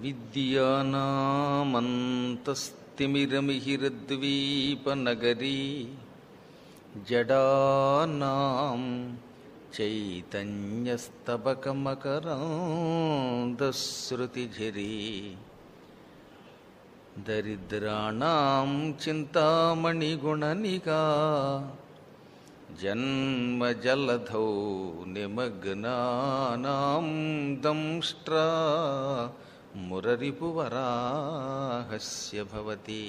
అవిద్యానామంతస్తిమిరమిహిరద్వీపనగరీ జడానాం చైతన్యస్తబకమకరాంధశ్రుతిఝరీ దరిద్రాణం చింతామణిగుణనికా జన్మజలధౌ నిమగ్నానాం దంష్ట్రా మురరిపువరాహస్య భవతి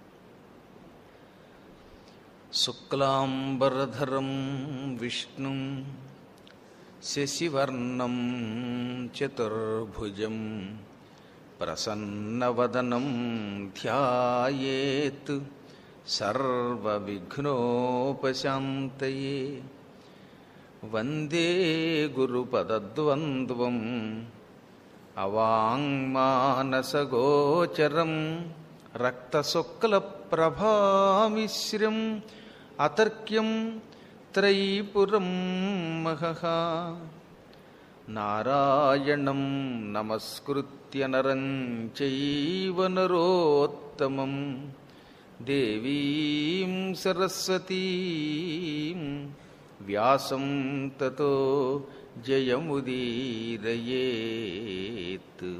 శుక్లాంబరధరం విష్ణుం శశివర్ణం చతుర్భుజం ప్రసన్నవదనం ధ్యాయేత్ సర్వవిఘ్నోపశాంతయే వందే గురుపదద్వంద్వం అవాంగ్మానసగోచరం రక్తశుక్లప్రభామిశ్రం అతర్క్యం త్రైపురం మహః నారాయణం నమస్కృత్య నరం చైవ నరోత్తమం దేవీం సరస్వతీం వ్యాసం తతో జయముదీరయేత్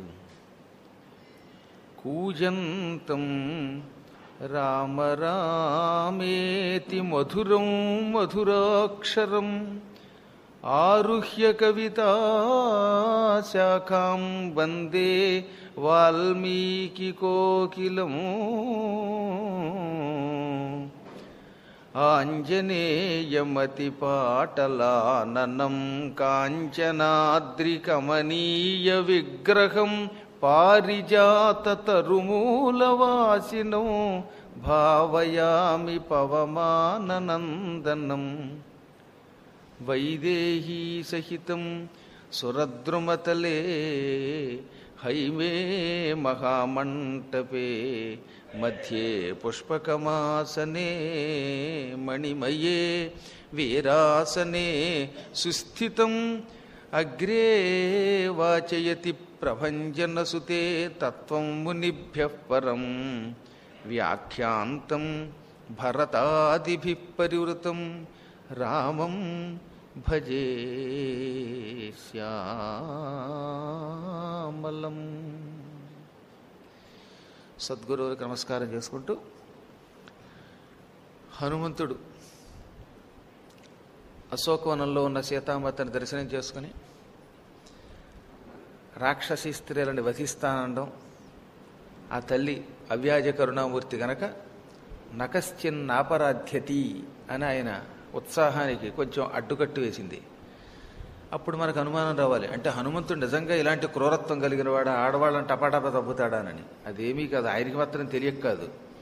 కూజంతం రామ రామేతి మధురం మధురాక్షరం ఆరుహ్య కవితాశాఖాం వందే వాల్మీకికోకిలము ఆంజనేయమతిపాటలాననం కాంచనాద్రికమనీయ విగ్రహం పారిజాతతరుమూలవాసినం భావయామి పవమాననందనం వైదేహీ సహితం సురద్రుమతలే హైమే మహామంటపే మధ్యే పుష్పకమాసనే మణిమయే వీరాసనే సుస్థితం అగ్రే వాచయతి ప్రభంజనసుతే తత్వం మునిభ్యః పరం వ్యాఖ్యాంతం భరతాదిభిः పరివృతం రామం భజే శ్యామలం సద్గురువులకు నమస్కారం చేసుకుంటూ హనుమంతుడు అశోకవనంలో ఉన్న సీతామాతని దర్శనం చేసుకుని రాక్షసీ స్త్రీలను వధిస్తానడం ఆ తల్లి అవ్యాజ కరుణామూర్తి గనక నకశ్చిన్నాపరాధ్యతి అని ఆయన ఉత్సాహానికి కొంచెం అడ్డుకట్టు వేసింది అప్పుడు మనకు అనుమానం రావాలి అంటే హనుమంతుడు నిజంగా ఇలాంటి క్రూరత్వం కలిగిన వాడు ఆడవాళ్ళని టపాటపా తప్పుతాడానని అదేమీ కాదు ఆయనకి మాత్రం తెలియక కాదు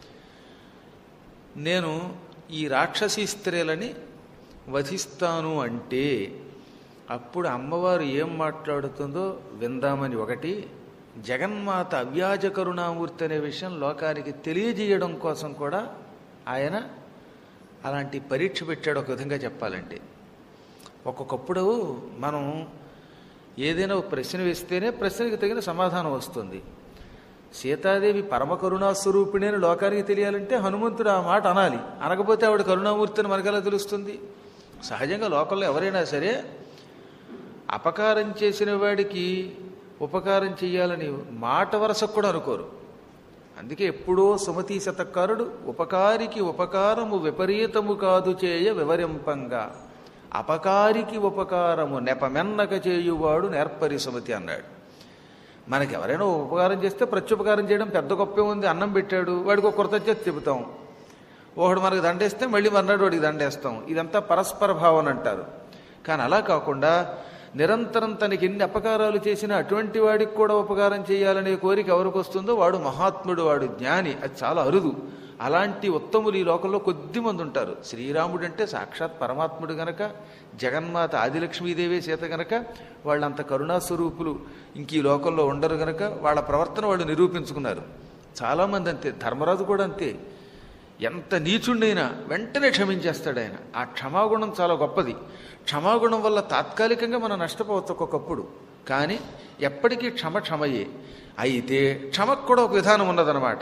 నేను ఈ రాక్షసీ స్త్రీలని వధిస్తాను అంటే అప్పుడు అమ్మవారు ఏం మాట్లాడుతుందో విందామని ఒకటి జగన్మాత అవ్యాజ కరుణామూర్తి అనే విషయం లోకానికి తెలియజేయడం కోసం కూడా ఆయన అలాంటి పరీక్ష పెట్టాడు ఒక విధంగా చెప్పాలంటే ఒక్కొక్కప్పుడు మనం ఏదైనా ఒక ప్రశ్న వేస్తేనే ప్రశ్నకి తగిన సమాధానం వస్తుంది సీతాదేవి పరమ కరుణాస్వరూపిణి అని లోకానికి తెలియాలంటే హనుమంతుడు ఆ మాట అనాలి అనకపోతే ఆవిడ కరుణామూర్తి అని మనకెలా తెలుస్తుంది సహజంగా లోకంలో ఎవరైనా సరే అపకారం చేసిన వాడికి ఉపకారం చేయాలని మాట వరసకు కూడా అనుకోరు అందుకే ఎప్పుడో సుమతీ శతకారుడు ఉపకారికి ఉపకారము విపరీతము కాదు చేయ వివరింపంగా అపకారికి ఉపకారము నెపమెన్నక చేయువాడు నేర్పరి సుమతి అన్నాడు మనకి ఎవరైనా ఉపకారం చేస్తే ప్రత్యుపకారం చేయడం పెద్ద గొప్పే ఉంది అన్నం పెట్టాడు వాడికి ఒక కృతజ్ఞత చెబుతాం ఒకడు మనకి దండేస్తే మళ్ళీ మర్నాడు వాడికి దండేస్తాం ఇదంతా పరస్పర భావన అంటారు కానీ అలా కాకుండా నిరంతరం తనకి ఎన్ని అపకారాలు చేసినా అటువంటి వాడికి కూడా ఉపకారం చేయాలనే కోరిక ఎవరికి వస్తుందో వాడు మహాత్ముడు వాడు జ్ఞాని అది చాలా అరుదు అలాంటి ఉత్తములు ఈ లోకంలో కొద్ది మంది ఉంటారు శ్రీరాముడు అంటే సాక్షాత్ పరమాత్ముడు గనక జగన్మాత ఆదిలక్ష్మీదేవి సీత గనక వాళ్ళంత కరుణాస్వరూపులు ఇంక ఈ లోకంలో ఉండరు గనక వాళ్ళ ప్రవర్తన వాళ్ళు నిరూపించుకున్నారు చాలామంది అంతే ధర్మరాజు కూడా అంతే ఎంత నీచుండైనా వెంటనే క్షమించేస్తాడు ఆయన ఆ క్షమాగుణం చాలా గొప్పది క్షమాగుణం వల్ల తాత్కాలికంగా మనం నష్టపోవచ్చు ఒక్కొక్కప్పుడు కానీ ఎప్పటికీ క్షమ క్షమయే అయితే క్షమకు కూడా ఒక విధానం ఉన్నదన్నమాట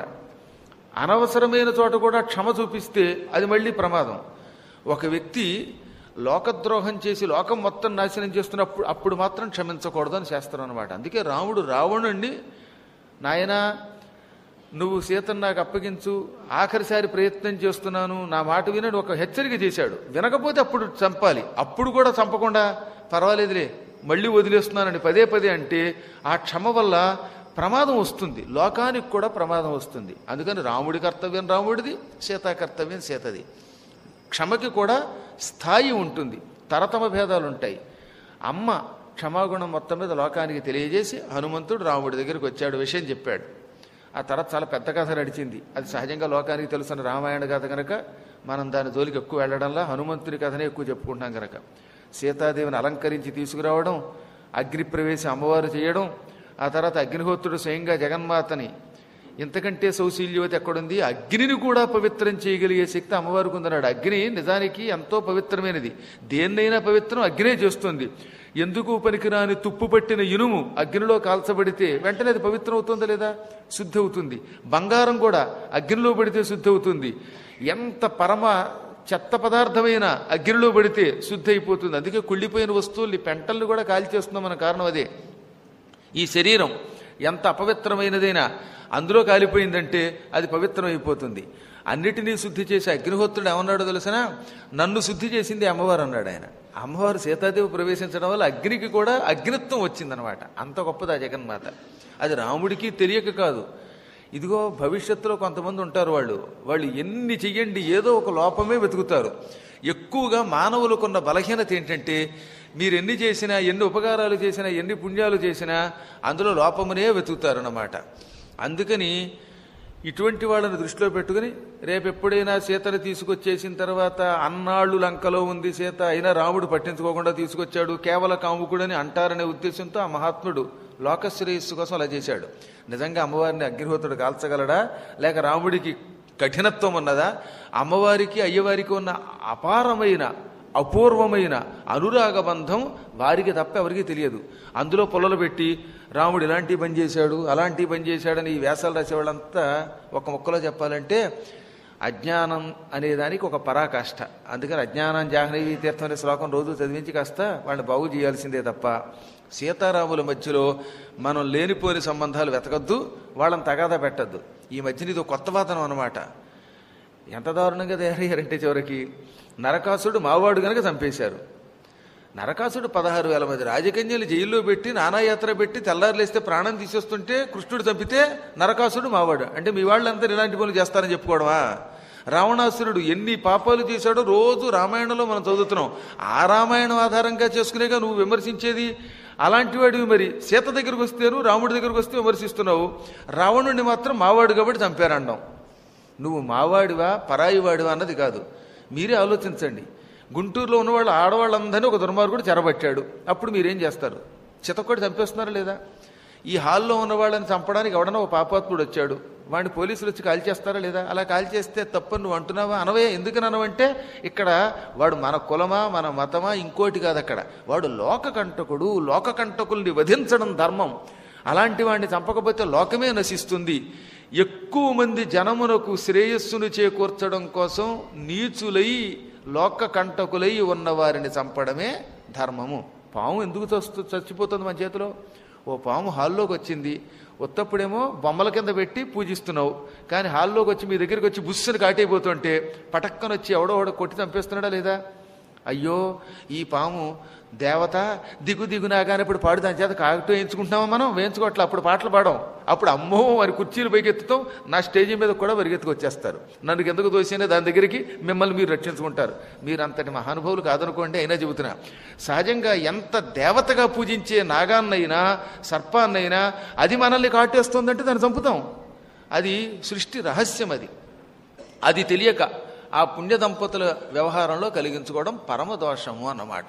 అనవసరమైన చోట కూడా క్షమ చూపిస్తే అది మళ్ళీ ప్రమాదం ఒక వ్యక్తి లోకద్రోహం చేసి లోకం మొత్తం నాశనం చేస్తున్నప్పుడు అప్పుడు మాత్రం క్షమించకూడదు అని శాస్త్రం అనమాట అందుకే రాముడు రావణుణ్ణి నాయనా నువ్వు సీతను నాకు అప్పగించు ఆఖరిసారి ప్రయత్నం చేస్తున్నాను నా మాట వినని ఒక హెచ్చరిక చేశాడు వినకపోతే అప్పుడు చంపాలి అప్పుడు కూడా చంపకుండా పర్వాలేదులే మళ్ళీ వదిలేస్తున్నానని పదే పదే అంటే ఆ క్షమ వల్ల ప్రమాదం వస్తుంది లోకానికి కూడా ప్రమాదం వస్తుంది అందుకని రాముడి కర్తవ్యం రాముడిది సీతా కర్తవ్యం సీతది క్షమకి కూడా స్థాయి ఉంటుంది తరతమ భేదాలు ఉంటాయి అమ్మ క్షమాగుణం మొత్తం మీద లోకానికి తెలియజేసి హనుమంతుడు రాముడి దగ్గరికి వచ్చాడు విషయం చెప్పాడు ఆ తర్వాత చాలా పెద్ద కథ నడిచింది అది సహజంగా లోకానికి తెలుసున్న రామాయణ కథ కనుక మనం దాని జోలికి ఎక్కువ వెళ్ళడంలా హనుమంతుని కథనే ఎక్కువ చెప్పుకుంటాం కనుక సీతాదేవిని అలంకరించి తీసుకురావడం అగ్నిప్రవేశం అమ్మవారు చేయడం ఆ తర్వాత అగ్నిహోత్రుడు స్వయంగా జగన్మాతని ఇంతకంటే సౌశీల్యవతి ఎక్కడుంది అగ్నిని కూడా పవిత్రం చేయగలిగే శక్తి అమ్మవారికి ఉందన్నాడు అగ్ని నిజానికి ఎంతో పవిత్రమైనది దేన్నైనా పవిత్రం అగ్నే చేస్తుంది ఎందుకు పనికిరాని తుప్పు పట్టిన ఇనుము అగ్నిలో కాల్చబడితే వెంటనే అది పవిత్రం అవుతుందా లేదా శుద్ధి అవుతుంది బంగారం కూడా అగ్నిలో పడితే శుద్ధి అవుతుంది ఎంత పరమ చెత్త పదార్థమైన అగ్నిలో పడితే శుద్ధి అయిపోతుంది అందుకే కుళ్ళిపోయిన వస్తువుల్ని పెంటల్ని కూడా కాల్చేస్తున్నాం మన కారణం అదే ఈ శరీరం ఎంత అపవిత్రమైనదైనా అందులో కాలిపోయిందంటే అది పవిత్రమైపోతుంది అన్నిటినీ శుద్ధి చేసి అగ్నిహోత్రుడు ఏమన్నాడో తెలిసినా నన్ను శుద్ధి చేసింది అమ్మవారు అన్నాడు ఆయన అమ్మవారు సీతాదేవి ప్రవేశించడం వల్ల అగ్నికి కూడా అగ్నిత్వం వచ్చిందనమాట అంత గొప్పది ఆ జగన్మాత అది రాముడికి తెలియక కాదు ఇదిగో భవిష్యత్తులో కొంతమంది ఉంటారు వాళ్ళు వాళ్ళు ఎన్ని చెయ్యండి ఏదో ఒక లోపమే వెతుకుతారు ఎక్కువగా మానవులకున్న బలహీనత ఏంటంటే మీరు ఎన్ని చేసినా ఎన్ని ఉపకారాలు చేసినా ఎన్ని పుణ్యాలు చేసినా అందులో లోపమునే వెతుకుతారన్నమాట అందుకని ఇటువంటి వాళ్ళని దృష్టిలో పెట్టుకుని రేపు ఎప్పుడైనా సీతను తీసుకొచ్చేసిన తర్వాత అన్నాళ్ళు లంకలో ఉంది సీత అయినా రాముడు పట్టించుకోకుండా తీసుకొచ్చాడు కేవల కాముకుడని అంటారనే ఉద్దేశంతో ఆ మహాత్ముడు లోకశ్రేయస్సు కోసం అలా చేశాడు నిజంగా అమ్మవారిని అగ్నిహోత్రుడు కాల్చగలడా లేక రాముడికి కఠినత్వం ఉన్నదా అమ్మవారికి అయ్యవారికి ఉన్న అపారమైన అపూర్వమైన అనురాగ బంధం వారికి తప్ప ఎవరికీ తెలియదు అందులో పొలలు పెట్టి రాముడు ఇలాంటి పని చేశాడు అలాంటి పని చేశాడని ఈ వ్యాసాలు రాసేవాళ్ళంతా ఒక మొక్కలో చెప్పాలంటే అజ్ఞానం అనేదానికి ఒక పరాకాష్ట అందుకని అజ్ఞానం జాహ్నవి తీర్థం అనే శ్లోకం రోజు చదివించి కాస్త వాళ్ళని బాగు చేయాల్సిందే తప్ప సీతారాముల మధ్యలో మనం లేనిపోని సంబంధాలు వెతకద్దు వాళ్ళని తగాదా పెట్టద్దు ఈ మధ్యన ఇది ఒక కొత్త వాదనం అనమాట ఎంత దారుణంగా తయారయ్యారంటే చివరికి నరకాసుడు మావాడు గనక చంపేశారు నరకాసుడు పదహారు వేల మంది రాజకన్యలు జైల్లో పెట్టి నానాయాత్ర పెట్టి తెల్లారులేస్తే ప్రాణం తీసేస్తుంటే కృష్ణుడు చంపితే నరకాసుడు మావాడు అంటే మీ వాళ్ళంతా ఇలాంటి పనులు చేస్తారని చెప్పుకోవడమా రావణాసురుడు ఎన్ని పాపాలు చేశాడో రోజు రామాయణంలో మనం చదువుతున్నాం ఆ రామాయణం ఆధారంగా చేసుకునేగా నువ్వు విమర్శించేది అలాంటి వాడివి మరి సీత దగ్గరకు వస్తేను రాముడి దగ్గరకు వస్తే విమర్శిస్తున్నావు రావణుడిని మాత్రం మావాడు కాబట్టి చంపారండం నువ్వు మావాడివా పరాయివాడివా అన్నది కాదు మీరే ఆలోచించండి గుంటూరులో ఉన్నవాళ్ళు ఆడవాళ్ళందరినీ ఒక దుర్మార్గుడు చెరబట్టాడు అప్పుడు మీరేం చేస్తారు చితకొడి చంపేస్తున్నారా లేదా ఈ హాల్లో ఉన్న వాళ్ళని చంపడానికి ఎవడన్నా ఒక పాపాత్ముడు వచ్చాడు వాడిని పోలీసులు వచ్చి కాల్ చేస్తారా లేదా అలా కాల్ చేస్తే తప్పని నువ్వు అంటున్నావా అనవే ఎందుకని అనవంటే ఇక్కడ వాడు మన కులమా మన మతమా ఇంకోటి కాదు అక్కడ వాడు లోకకంటకుడు లోకకంటకుల్ని వధించడం ధర్మం అలాంటి వాడిని చంపకపోతే లోకమే నశిస్తుంది ఎక్కువ మంది జనమునకు శ్రేయస్సును చేకూర్చడం కోసం నీచులై లోక కంటకులై ఉన్న వారిని చంపడమే ధర్మము పాము ఎందుకు చస్తు చచ్చిపోతుంది మన చేతిలో ఓ పాము హాల్లోకి వచ్చింది ఉత్తప్పుడేమో బొమ్మల కింద పెట్టి పూజిస్తున్నావు కానీ హాల్లోకి వచ్చి మీ దగ్గరికి వచ్చి బుస్సుని కాటైపోతుంటే పటక్కన వచ్చి ఎవడో ఎవడో కొట్టి చంపేస్తున్నాడా లేదా అయ్యో ఈ పాము దేవత దిగు దిగు నాగానే ఇప్పుడు పాడు దాని చేత కాగటం వేయించుకుంటున్నామా మనం వేయించుకోవట్లే అప్పుడు పాటలు పాడం అప్పుడు అమ్మో మరి కుర్చీలు పైకెత్తుతాం నా స్టేజీ మీద కూడా పరిగెత్తుకు వచ్చేస్తారు నన్ను ఎందుకు దోసినా దాని దగ్గరికి మిమ్మల్ని మీరు రక్షించుకుంటారు మీరు అంతటి మహానుభావులు కాదనుకోండి అయినా చెబుతున్నా సహజంగా ఎంత దేవతగా పూజించే నాగాన్నైనా సర్పాన్నైనా అది మనల్ని కాటేస్తుందంటే దాన్ని చంపుతాం అది సృష్టి రహస్యం అది అది తెలియక ఆ పుణ్య దంపతుల వ్యవహారంలో కలిగించుకోవడం పరమదోషము అన్నమాట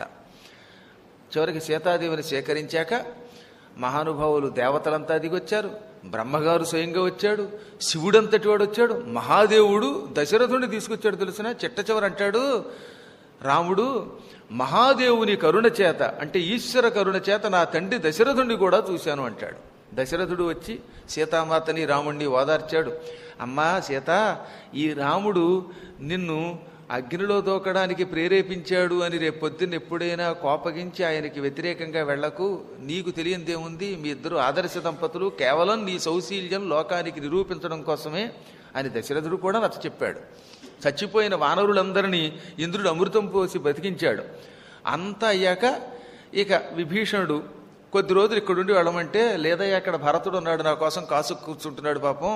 చివరికి సీతాదేవిని సేకరించాక మహానుభావులు దేవతలంతా దిగొచ్చారు బ్రహ్మగారు స్వయంగా వచ్చాడు శివుడంతటి వాడు వచ్చాడు మహాదేవుడు దశరథుడిని తీసుకొచ్చాడు తెలిసిన చిట్ట చివరి అంటాడు రాముడు మహాదేవుని కరుణ చేత అంటే ఈశ్వర కరుణ చేత నా తండ్రి దశరథుణ్ణి కూడా చూశాను అంటాడు దశరథుడు వచ్చి సీతామాతని రాముణ్ణి ఓదార్చాడు అమ్మా సీత ఈ రాముడు నిన్ను అగ్నిలో దూకడానికి ప్రేరేపించాడు అని రేపు పొద్దున్న ఎప్పుడైనా కోపగించి ఆయనకి వ్యతిరేకంగా వెళ్లకు నీకు తెలియందేముంది మీ ఇద్దరు ఆదర్శ దంపతులు కేవలం నీ సౌశీల్యం లోకానికి నిరూపించడం కోసమే అని దశరథుడు కూడా నచ్చ చెప్పాడు చచ్చిపోయిన వానరులందరినీ ఇంద్రుడు అమృతం పోసి బతికించాడు అంతా అయ్యాక ఇక విభీషణుడు కొద్ది రోజులు ఇక్కడుండి వెళ్ళమంటే లేదయ్యా అక్కడ భరతుడు ఉన్నాడు నా కోసం కాసు కూర్చుంటున్నాడు పాపం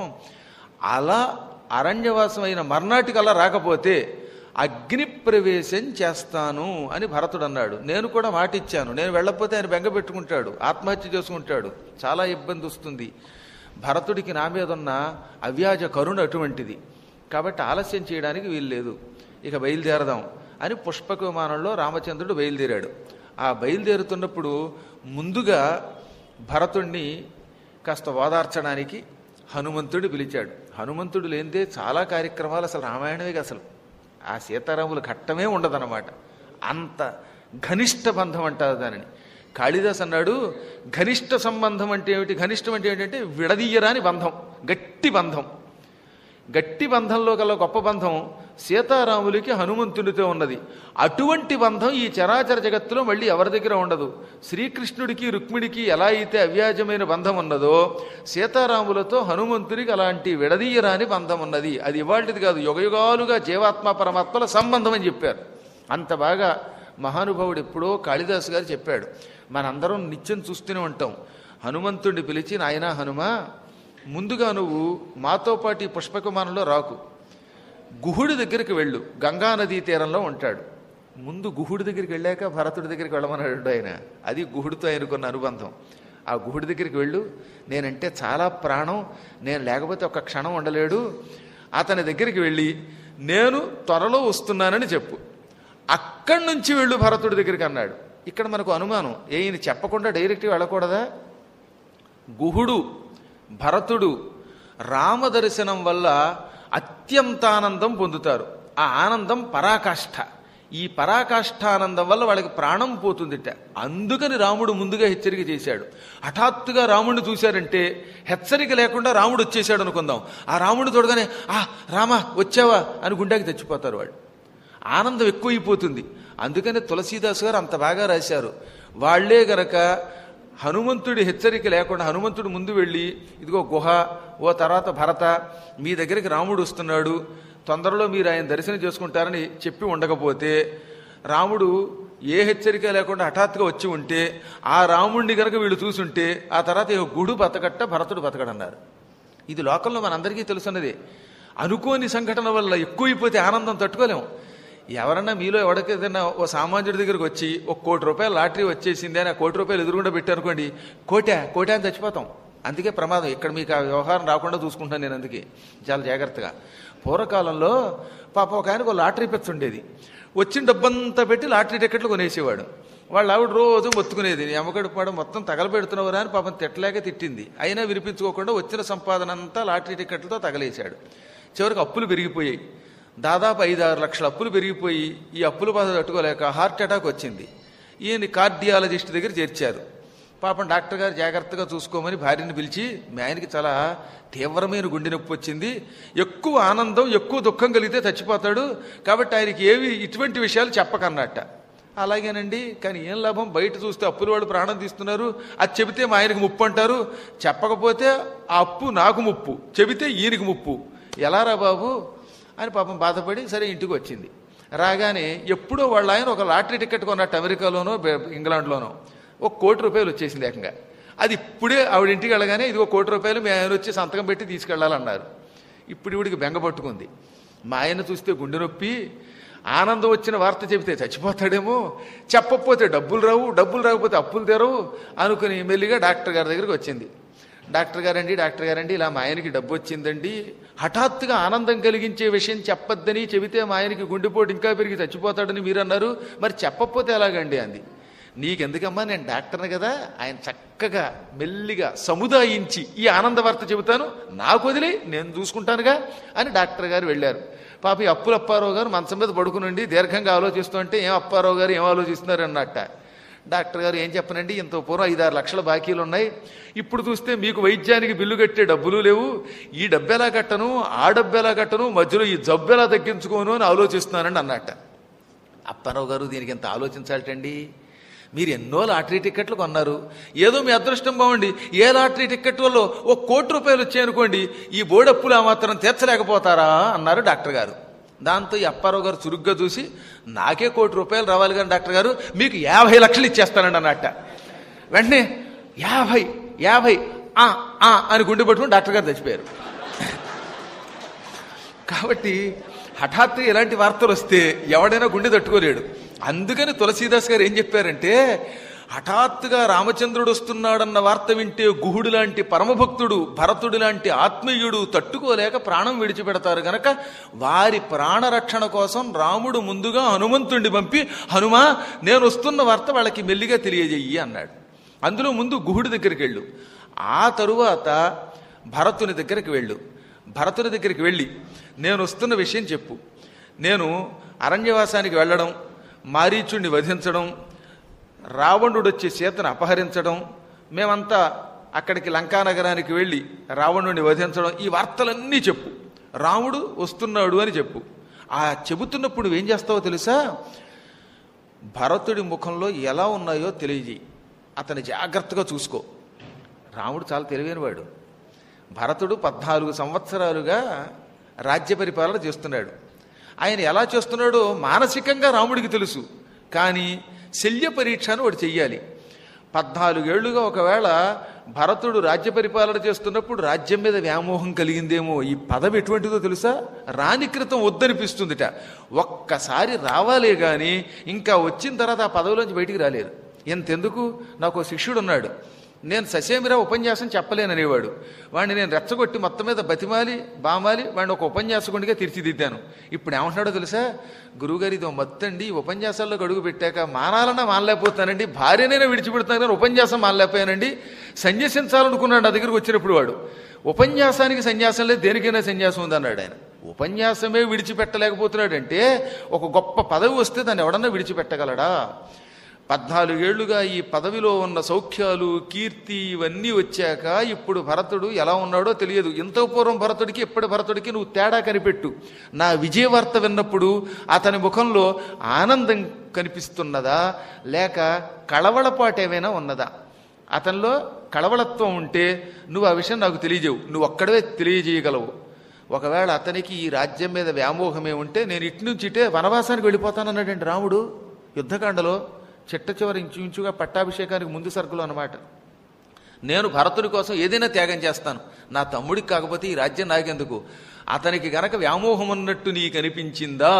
అలా అరణ్యవాసం అయిన మర్నాటికి అలా రాకపోతే అగ్ని ప్రవేశం చేస్తాను అని భరతుడు అన్నాడు నేను కూడా మాట ఇచ్చాను నేను వెళ్ళకపోతే ఆయన బెంగ పెట్టుకుంటాడు ఆత్మహత్య చేసుకుంటాడు చాలా ఇబ్బంది వస్తుంది భరతుడికి నా మీద ఉన్న అవ్యాజ కరుణ అటువంటిది కాబట్టి ఆలస్యం చేయడానికి వీలు లేదు ఇక బయలుదేరదాం అని పుష్పక విమానంలో రామచంద్రుడు బయలుదేరాడు ఆ బయలుదేరుతున్నప్పుడు ముందుగా భరతుణ్ణి కాస్త ఓదార్చడానికి హనుమంతుడు పిలిచాడు హనుమంతుడు లేనిదే చాలా కార్యక్రమాలు అసలు రామాయణమే అసలు ఆ సీతారాముల ఘట్టమే ఉండదన్నమాట అంత ఘనిష్ట బంధం అంటారు దానిని కాళిదాస్ అన్నాడు ఘనిష్ట సంబంధం అంటే ఏమిటి ఘనిష్టం అంటే ఏంటంటే విడదీయరాని బంధం గట్టి బంధం గట్టి బంధంలో గల గొప్ప బంధం సీతారాములకి హనుమంతునితో ఉన్నది అటువంటి బంధం ఈ చరాచర జగత్తులో మళ్ళీ ఎవరి దగ్గర ఉండదు శ్రీకృష్ణుడికి రుక్మిడికి ఎలా అయితే అవ్యాజమైన బంధం ఉన్నదో సీతారాములతో హనుమంతుడికి అలాంటి విడదీయరాని బంధం ఉన్నది అది ఇవాళది కాదు యుగయుగాలుగా జీవాత్మ పరమాత్మల సంబంధం అని చెప్పారు అంత బాగా మహానుభావుడు ఎప్పుడో కాళిదాసు గారు చెప్పాడు మనందరం నిత్యం చూస్తూనే ఉంటాం హనుమంతుడిని పిలిచి నాయన హనుమా ముందుగా నువ్వు మాతో పాటు ఈ పుష్పకుమానంలో రాకు గుహుడి దగ్గరికి వెళ్ళు గంగా నదీ తీరంలో ఉంటాడు ముందు గుహుడి దగ్గరికి వెళ్ళాక భరతుడి దగ్గరికి వెళ్ళమన్నాడు ఆయన అది గుహుడితో ఆయనకున్న అనుబంధం ఆ గుహుడి దగ్గరికి వెళ్ళు నేనంటే చాలా ప్రాణం నేను లేకపోతే ఒక క్షణం ఉండలేడు అతని దగ్గరికి వెళ్ళి నేను త్వరలో వస్తున్నానని చెప్పు అక్కడి నుంచి వెళ్ళు భరతుడి దగ్గరికి అన్నాడు ఇక్కడ మనకు అనుమానం ఏ ఈయన చెప్పకుండా డైరెక్ట్గా వెళ్ళకూడదా గుహుడు భరతుడు రామదర్శనం వల్ల అత్యంతానందం పొందుతారు ఆ ఆనందం పరాకాష్ఠ ఈ పరాకాష్ఠానందం వల్ల వాళ్ళకి ప్రాణం పోతుందిట అందుకని రాముడు ముందుగా హెచ్చరిక చేశాడు హఠాత్తుగా రాముడిని చూశారంటే హెచ్చరిక లేకుండా రాముడు వచ్చేసాడు అనుకుందాం ఆ రాముడు చూడగానే ఆ రామా వచ్చావా అని గుండెకి తెచ్చిపోతారు వాళ్ళు ఆనందం ఎక్కువైపోతుంది అందుకని తులసీదాస్ గారు అంత బాగా రాశారు వాళ్లే గనక హనుమంతుడి హెచ్చరిక లేకుండా హనుమంతుడు ముందు వెళ్ళి ఇదిగో గుహ ఓ తర్వాత భరత మీ దగ్గరికి రాముడు వస్తున్నాడు తొందరలో మీరు ఆయన దర్శనం చేసుకుంటారని చెప్పి ఉండకపోతే రాముడు ఏ హెచ్చరిక లేకుండా హఠాత్తుగా వచ్చి ఉంటే ఆ రాముడిని గనక వీళ్ళు చూసుంటే ఆ తర్వాత ఇక గుడు బతకట్ట భరతుడు బతకడన్నారు ఇది లోకంలో మనందరికీ తెలుసున్నదే అనుకోని సంఘటన వల్ల ఎక్కువైపోతే ఆనందం తట్టుకోలేము ఎవరన్నా మీలో ఎవరికి ఏదైనా ఓ సామాన్యుడి దగ్గరికి వచ్చి ఒక కోటి రూపాయలు లాటరీ వచ్చేసింది అని ఆ కోటి రూపాయలు ఎదురుగుండా పెట్టారనుకోండి కోటా కోటా అని చచ్చిపోతాం అందుకే ప్రమాదం ఇక్కడ మీకు ఆ వ్యవహారం రాకుండా చూసుకుంటాను నేను అందుకే చాలా జాగ్రత్తగా పూర్వకాలంలో పాప ఒక ఆయనకు లాటరీ పెచ్చు ఉండేది వచ్చిన డబ్బంతా పెట్టి లాటరీ టికెట్లు కొనేసేవాడు వాళ్ళు ఆవిడ రోజు మొత్తుకునేది నీ అమ్మకడు పాడు మొత్తం తగలబెడుతున్నవరా అని పాపం తిట్టలేక తిట్టింది అయినా వినిపించుకోకుండా వచ్చిన సంపాదన అంతా లాటరీ టికెట్లతో తగలేశాడు చివరికి అప్పులు పెరిగిపోయాయి దాదాపు ఐదు ఆరు లక్షల అప్పులు పెరిగిపోయి ఈ అప్పుల బాధ తట్టుకోలేక హార్ట్ అటాక్ వచ్చింది ఈయన కార్డియాలజిస్ట్ దగ్గర చేర్చారు పాపం డాక్టర్ గారు జాగ్రత్తగా చూసుకోమని భార్యని పిలిచి మీ ఆయనకి చాలా తీవ్రమైన గుండె నొప్పి వచ్చింది ఎక్కువ ఆనందం ఎక్కువ దుఃఖం కలిగితే చచ్చిపోతాడు కాబట్టి ఆయనకి ఏవి ఇటువంటి విషయాలు చెప్పకన్నట్ట అలాగేనండి కానీ ఏం లాభం బయట చూస్తే అప్పుల వాళ్ళు ప్రాణం తీస్తున్నారు అది చెబితే మా ఆయనకు ముప్పు అంటారు చెప్పకపోతే ఆ అప్పు నాకు ముప్పు చెబితే ఈయనకి ముప్పు ఎలారా బాబు అని పాపం బాధపడి సరే ఇంటికి వచ్చింది రాగానే ఎప్పుడో వాళ్ళ ఆయన ఒక లాటరీ టికెట్ కొన్నట్టు అమెరికాలోనో బె- ఇంగ్లాండ్లోనో ఒక కోటి రూపాయలు వచ్చేసింది ఏకంగా అది ఇప్పుడే ఆవిడ ఇంటికి వెళ్ళగానే ఇది ఒక కోటి రూపాయలు మీ ఆయన వచ్చి సంతకం పెట్టి తీసుకెళ్ళాలన్నారు ఇప్పుడు ఇవిడికి బెంగ పట్టుకుంది మా ఆయన చూస్తే గుండె నొప్పి ఆనందం వచ్చిన వార్త చెబితే చచ్చిపోతాడేమో చెప్పకపోతే డబ్బులు రావు డబ్బులు రాకపోతే అప్పులు తెరవు అనుకుని మెల్లిగా డాక్టర్ గారి దగ్గరికి వచ్చింది డాక్టర్ గారండి డాక్టర్ గారండి ఇలా మా ఆయనకి డబ్బు వచ్చిందండి హఠాత్తుగా ఆనందం కలిగించే విషయం చెప్పొద్దని చెబితే మా ఆయనకి గుండెపోటు ఇంకా పెరిగి చచ్చిపోతాడని మీరు అన్నారు మరి చెప్పకపోతే ఎలాగండి అంది నీకెందుకమ్మా నేను డాక్టర్ని కదా ఆయన చక్కగా మెల్లిగా సముదాయించి ఈ ఆనంద వార్త చెబుతాను నాకు వదిలి నేను చూసుకుంటానుగా అని డాక్టర్ గారు వెళ్ళారు పాప ఈ అప్పుల అప్పారావు గారు మంచం మీద పడుకునండి దీర్ఘంగా ఆలోచిస్తుంటే ఏం అప్పారావు గారు ఏం ఆలోచిస్తున్నారు అన్నట్ట డాక్టర్ గారు ఏం చెప్పనండి ఇంత పూర్వం ఐదారు లక్షల బాకీలు ఉన్నాయి ఇప్పుడు చూస్తే మీకు వైద్యానికి బిల్లు కట్టే డబ్బులు లేవు ఈ డబ్బు ఎలా కట్టను ఆ డబ్బు ఎలా కట్టను మధ్యలో ఈ జబ్బు ఎలా తగ్గించుకోను అని ఆలోచిస్తున్నానండి అన్నట్ట అప్పారావు గారు దీనికి ఎంత ఆలోచించాలటండి మీరు ఎన్నో లాటరీ టిక్కెట్లు కొన్నారు ఏదో మీ అదృష్టం బాగుండి ఏ లాటరీ టిక్కెట్ వల్ల ఓ కోటి రూపాయలు వచ్చాయనుకోండి ఈ బోడప్పులు ఆ మాత్రం తీర్చలేకపోతారా అన్నారు డాక్టర్ గారు దాంతో ఈ అప్పారావు గారు చురుగ్గా చూసి నాకే కోటి రూపాయలు రావాలి కానీ డాక్టర్ గారు మీకు యాభై లక్షలు ఇచ్చేస్తానండి అన్నట్ట వెంటనే యాభై యాభై ఆ ఆ అని గుండె పట్టుకుని డాక్టర్ గారు చచ్చిపోయారు కాబట్టి హఠాత్తుగా ఇలాంటి వార్తలు వస్తే ఎవడైనా గుండె తట్టుకోలేడు అందుకని తులసీదాస్ గారు ఏం చెప్పారంటే హఠాత్తుగా రామచంద్రుడు వస్తున్నాడన్న వార్త వింటే గుహుడు లాంటి పరమభక్తుడు భరతుడు లాంటి ఆత్మీయుడు తట్టుకోలేక ప్రాణం విడిచిపెడతారు గనక వారి ప్రాణరక్షణ కోసం రాముడు ముందుగా హనుమంతుడిని పంపి హనుమా నేను వస్తున్న వార్త వాళ్ళకి మెల్లిగా తెలియజేయి అన్నాడు అందులో ముందు గుహుడి దగ్గరికి వెళ్ళు ఆ తరువాత భరతుని దగ్గరికి వెళ్ళు భరతుని దగ్గరికి వెళ్ళి నేను వస్తున్న విషయం చెప్పు నేను అరణ్యవాసానికి వెళ్ళడం మారీచుడిని వధించడం రావణుడు వచ్చి సీతను అపహరించడం మేమంతా అక్కడికి లంకానగరానికి వెళ్ళి రావణుడిని వధించడం ఈ వార్తలన్నీ చెప్పు రాముడు వస్తున్నాడు అని చెప్పు ఆ చెబుతున్నప్పుడు నువ్వేం చేస్తావో తెలుసా భరతుడి ముఖంలో ఎలా ఉన్నాయో తెలియజేయి అతని జాగ్రత్తగా చూసుకో రాముడు చాలా తెలివైనవాడు భరతుడు పద్నాలుగు సంవత్సరాలుగా రాజ్య పరిపాలన చేస్తున్నాడు ఆయన ఎలా చేస్తున్నాడో మానసికంగా రాముడికి తెలుసు కానీ శల్య పరీక్ష అని వాడు చెయ్యాలి పద్నాలుగేళ్లుగా ఒకవేళ భరతుడు రాజ్య పరిపాలన చేస్తున్నప్పుడు రాజ్యం మీద వ్యామోహం కలిగిందేమో ఈ పదవి ఎటువంటిదో తెలుసా రాని క్రితం వద్దనిపిస్తుందిట ఒక్కసారి రావాలే గాని ఇంకా వచ్చిన తర్వాత ఆ పదవిలోంచి బయటికి రాలేరు ఎంతెందుకు నాకు ఓ శిష్యుడు ఉన్నాడు నేను ససేమిరా ఉపన్యాసం చెప్పలేననేవాడు వాడిని నేను రెచ్చగొట్టి మొత్తం మీద బతిమాలి బామాలి వాడిని ఒక ఉపన్యాసకుడిగా తీర్చిదిద్దాను ఇప్పుడు ఏమంటున్నాడో తెలుసా గురువుగారు ఇది మత్తండి ఈ ఉపన్యాసాల్లో గడుగు పెట్టాక మానాలన్నా మానలేకపోతానండి భార్యనైనా విడిచిపెడుతాను కానీ ఉపన్యాసం మానలేకపోయానండి సన్యసించాలనుకున్నాడు నా దగ్గరికి వచ్చినప్పుడు వాడు ఉపన్యాసానికి సన్యాసం లేదు దేనికైనా సన్యాసం ఉందన్నాడు ఆయన ఉపన్యాసమే విడిచిపెట్టలేకపోతున్నాడంటే ఒక గొప్ప పదవి వస్తే దాన్ని ఎవడన్నా విడిచిపెట్టగలడా పద్నాలుగేళ్లుగా ఈ పదవిలో ఉన్న సౌఖ్యాలు కీర్తి ఇవన్నీ వచ్చాక ఇప్పుడు భరతుడు ఎలా ఉన్నాడో తెలియదు ఎంతో పూర్వం భరతుడికి ఇప్పటి భరతుడికి నువ్వు తేడా కనిపెట్టు నా విజయవార్త విన్నప్పుడు అతని ముఖంలో ఆనందం కనిపిస్తున్నదా లేక కళవళపాటు ఏమైనా ఉన్నదా అతనిలో కళవళత్వం ఉంటే నువ్వు ఆ విషయం నాకు తెలియజేవు నువ్వు ఒక్కడవే తెలియజేయగలవు ఒకవేళ అతనికి ఈ రాజ్యం మీద వ్యామోహమే ఉంటే నేను ఇటు నుంచి ఇటే వనవాసానికి వెళ్ళిపోతానన్నాడండి రాముడు యుద్ధకాండలో చిట్ట చివరి ఇంచుమించుగా పట్టాభిషేకానికి ముందు సరుకులు అన్నమాట నేను భరతుడి కోసం ఏదైనా త్యాగం చేస్తాను నా తమ్ముడికి కాకపోతే ఈ రాజ్యం నాకెందుకు అతనికి గనక వ్యామోహం ఉన్నట్టు నీకు అనిపించిందా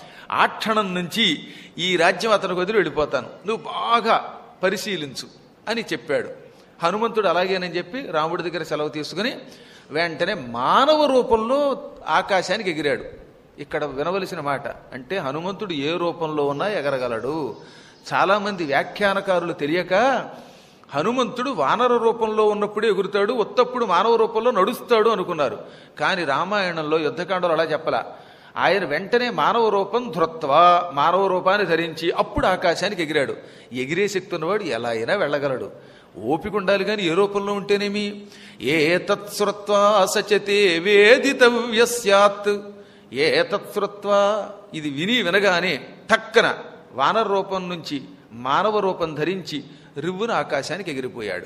ఆ క్షణం నుంచి ఈ రాజ్యం అతనికి వదిలి వెళ్ళిపోతాను నువ్వు బాగా పరిశీలించు అని చెప్పాడు హనుమంతుడు అలాగేనని చెప్పి రాముడి దగ్గర సెలవు తీసుకుని వెంటనే మానవ రూపంలో ఆకాశానికి ఎగిరాడు ఇక్కడ వినవలసిన మాట అంటే హనుమంతుడు ఏ రూపంలో ఉన్నా ఎగరగలడు చాలామంది వ్యాఖ్యానకారులు తెలియక హనుమంతుడు వానర రూపంలో ఉన్నప్పుడే ఎగురుతాడు ఉత్తప్పుడు మానవ రూపంలో నడుస్తాడు అనుకున్నారు కానీ రామాయణంలో యుద్ధకాండలో అలా చెప్పలా ఆయన వెంటనే మానవ రూపం ధృత్వా మానవ రూపాన్ని ధరించి అప్పుడు ఆకాశానికి ఎగిరాడు ఎగిరే శక్తి ఉన్నవాడు ఎలా అయినా వెళ్ళగలడు ఓపిక ఉండాలి కానీ ఏ రూపంలో ఉంటేనేమి ఏ తత్సృత్వా సచతే వేదితవ్య స్యాత్ ఏ తత్సృత్వా ఇది విని వినగానే టక్కన వానర రూపం నుంచి మానవ రూపం ధరించి రివ్వున ఆకాశానికి ఎగిరిపోయాడు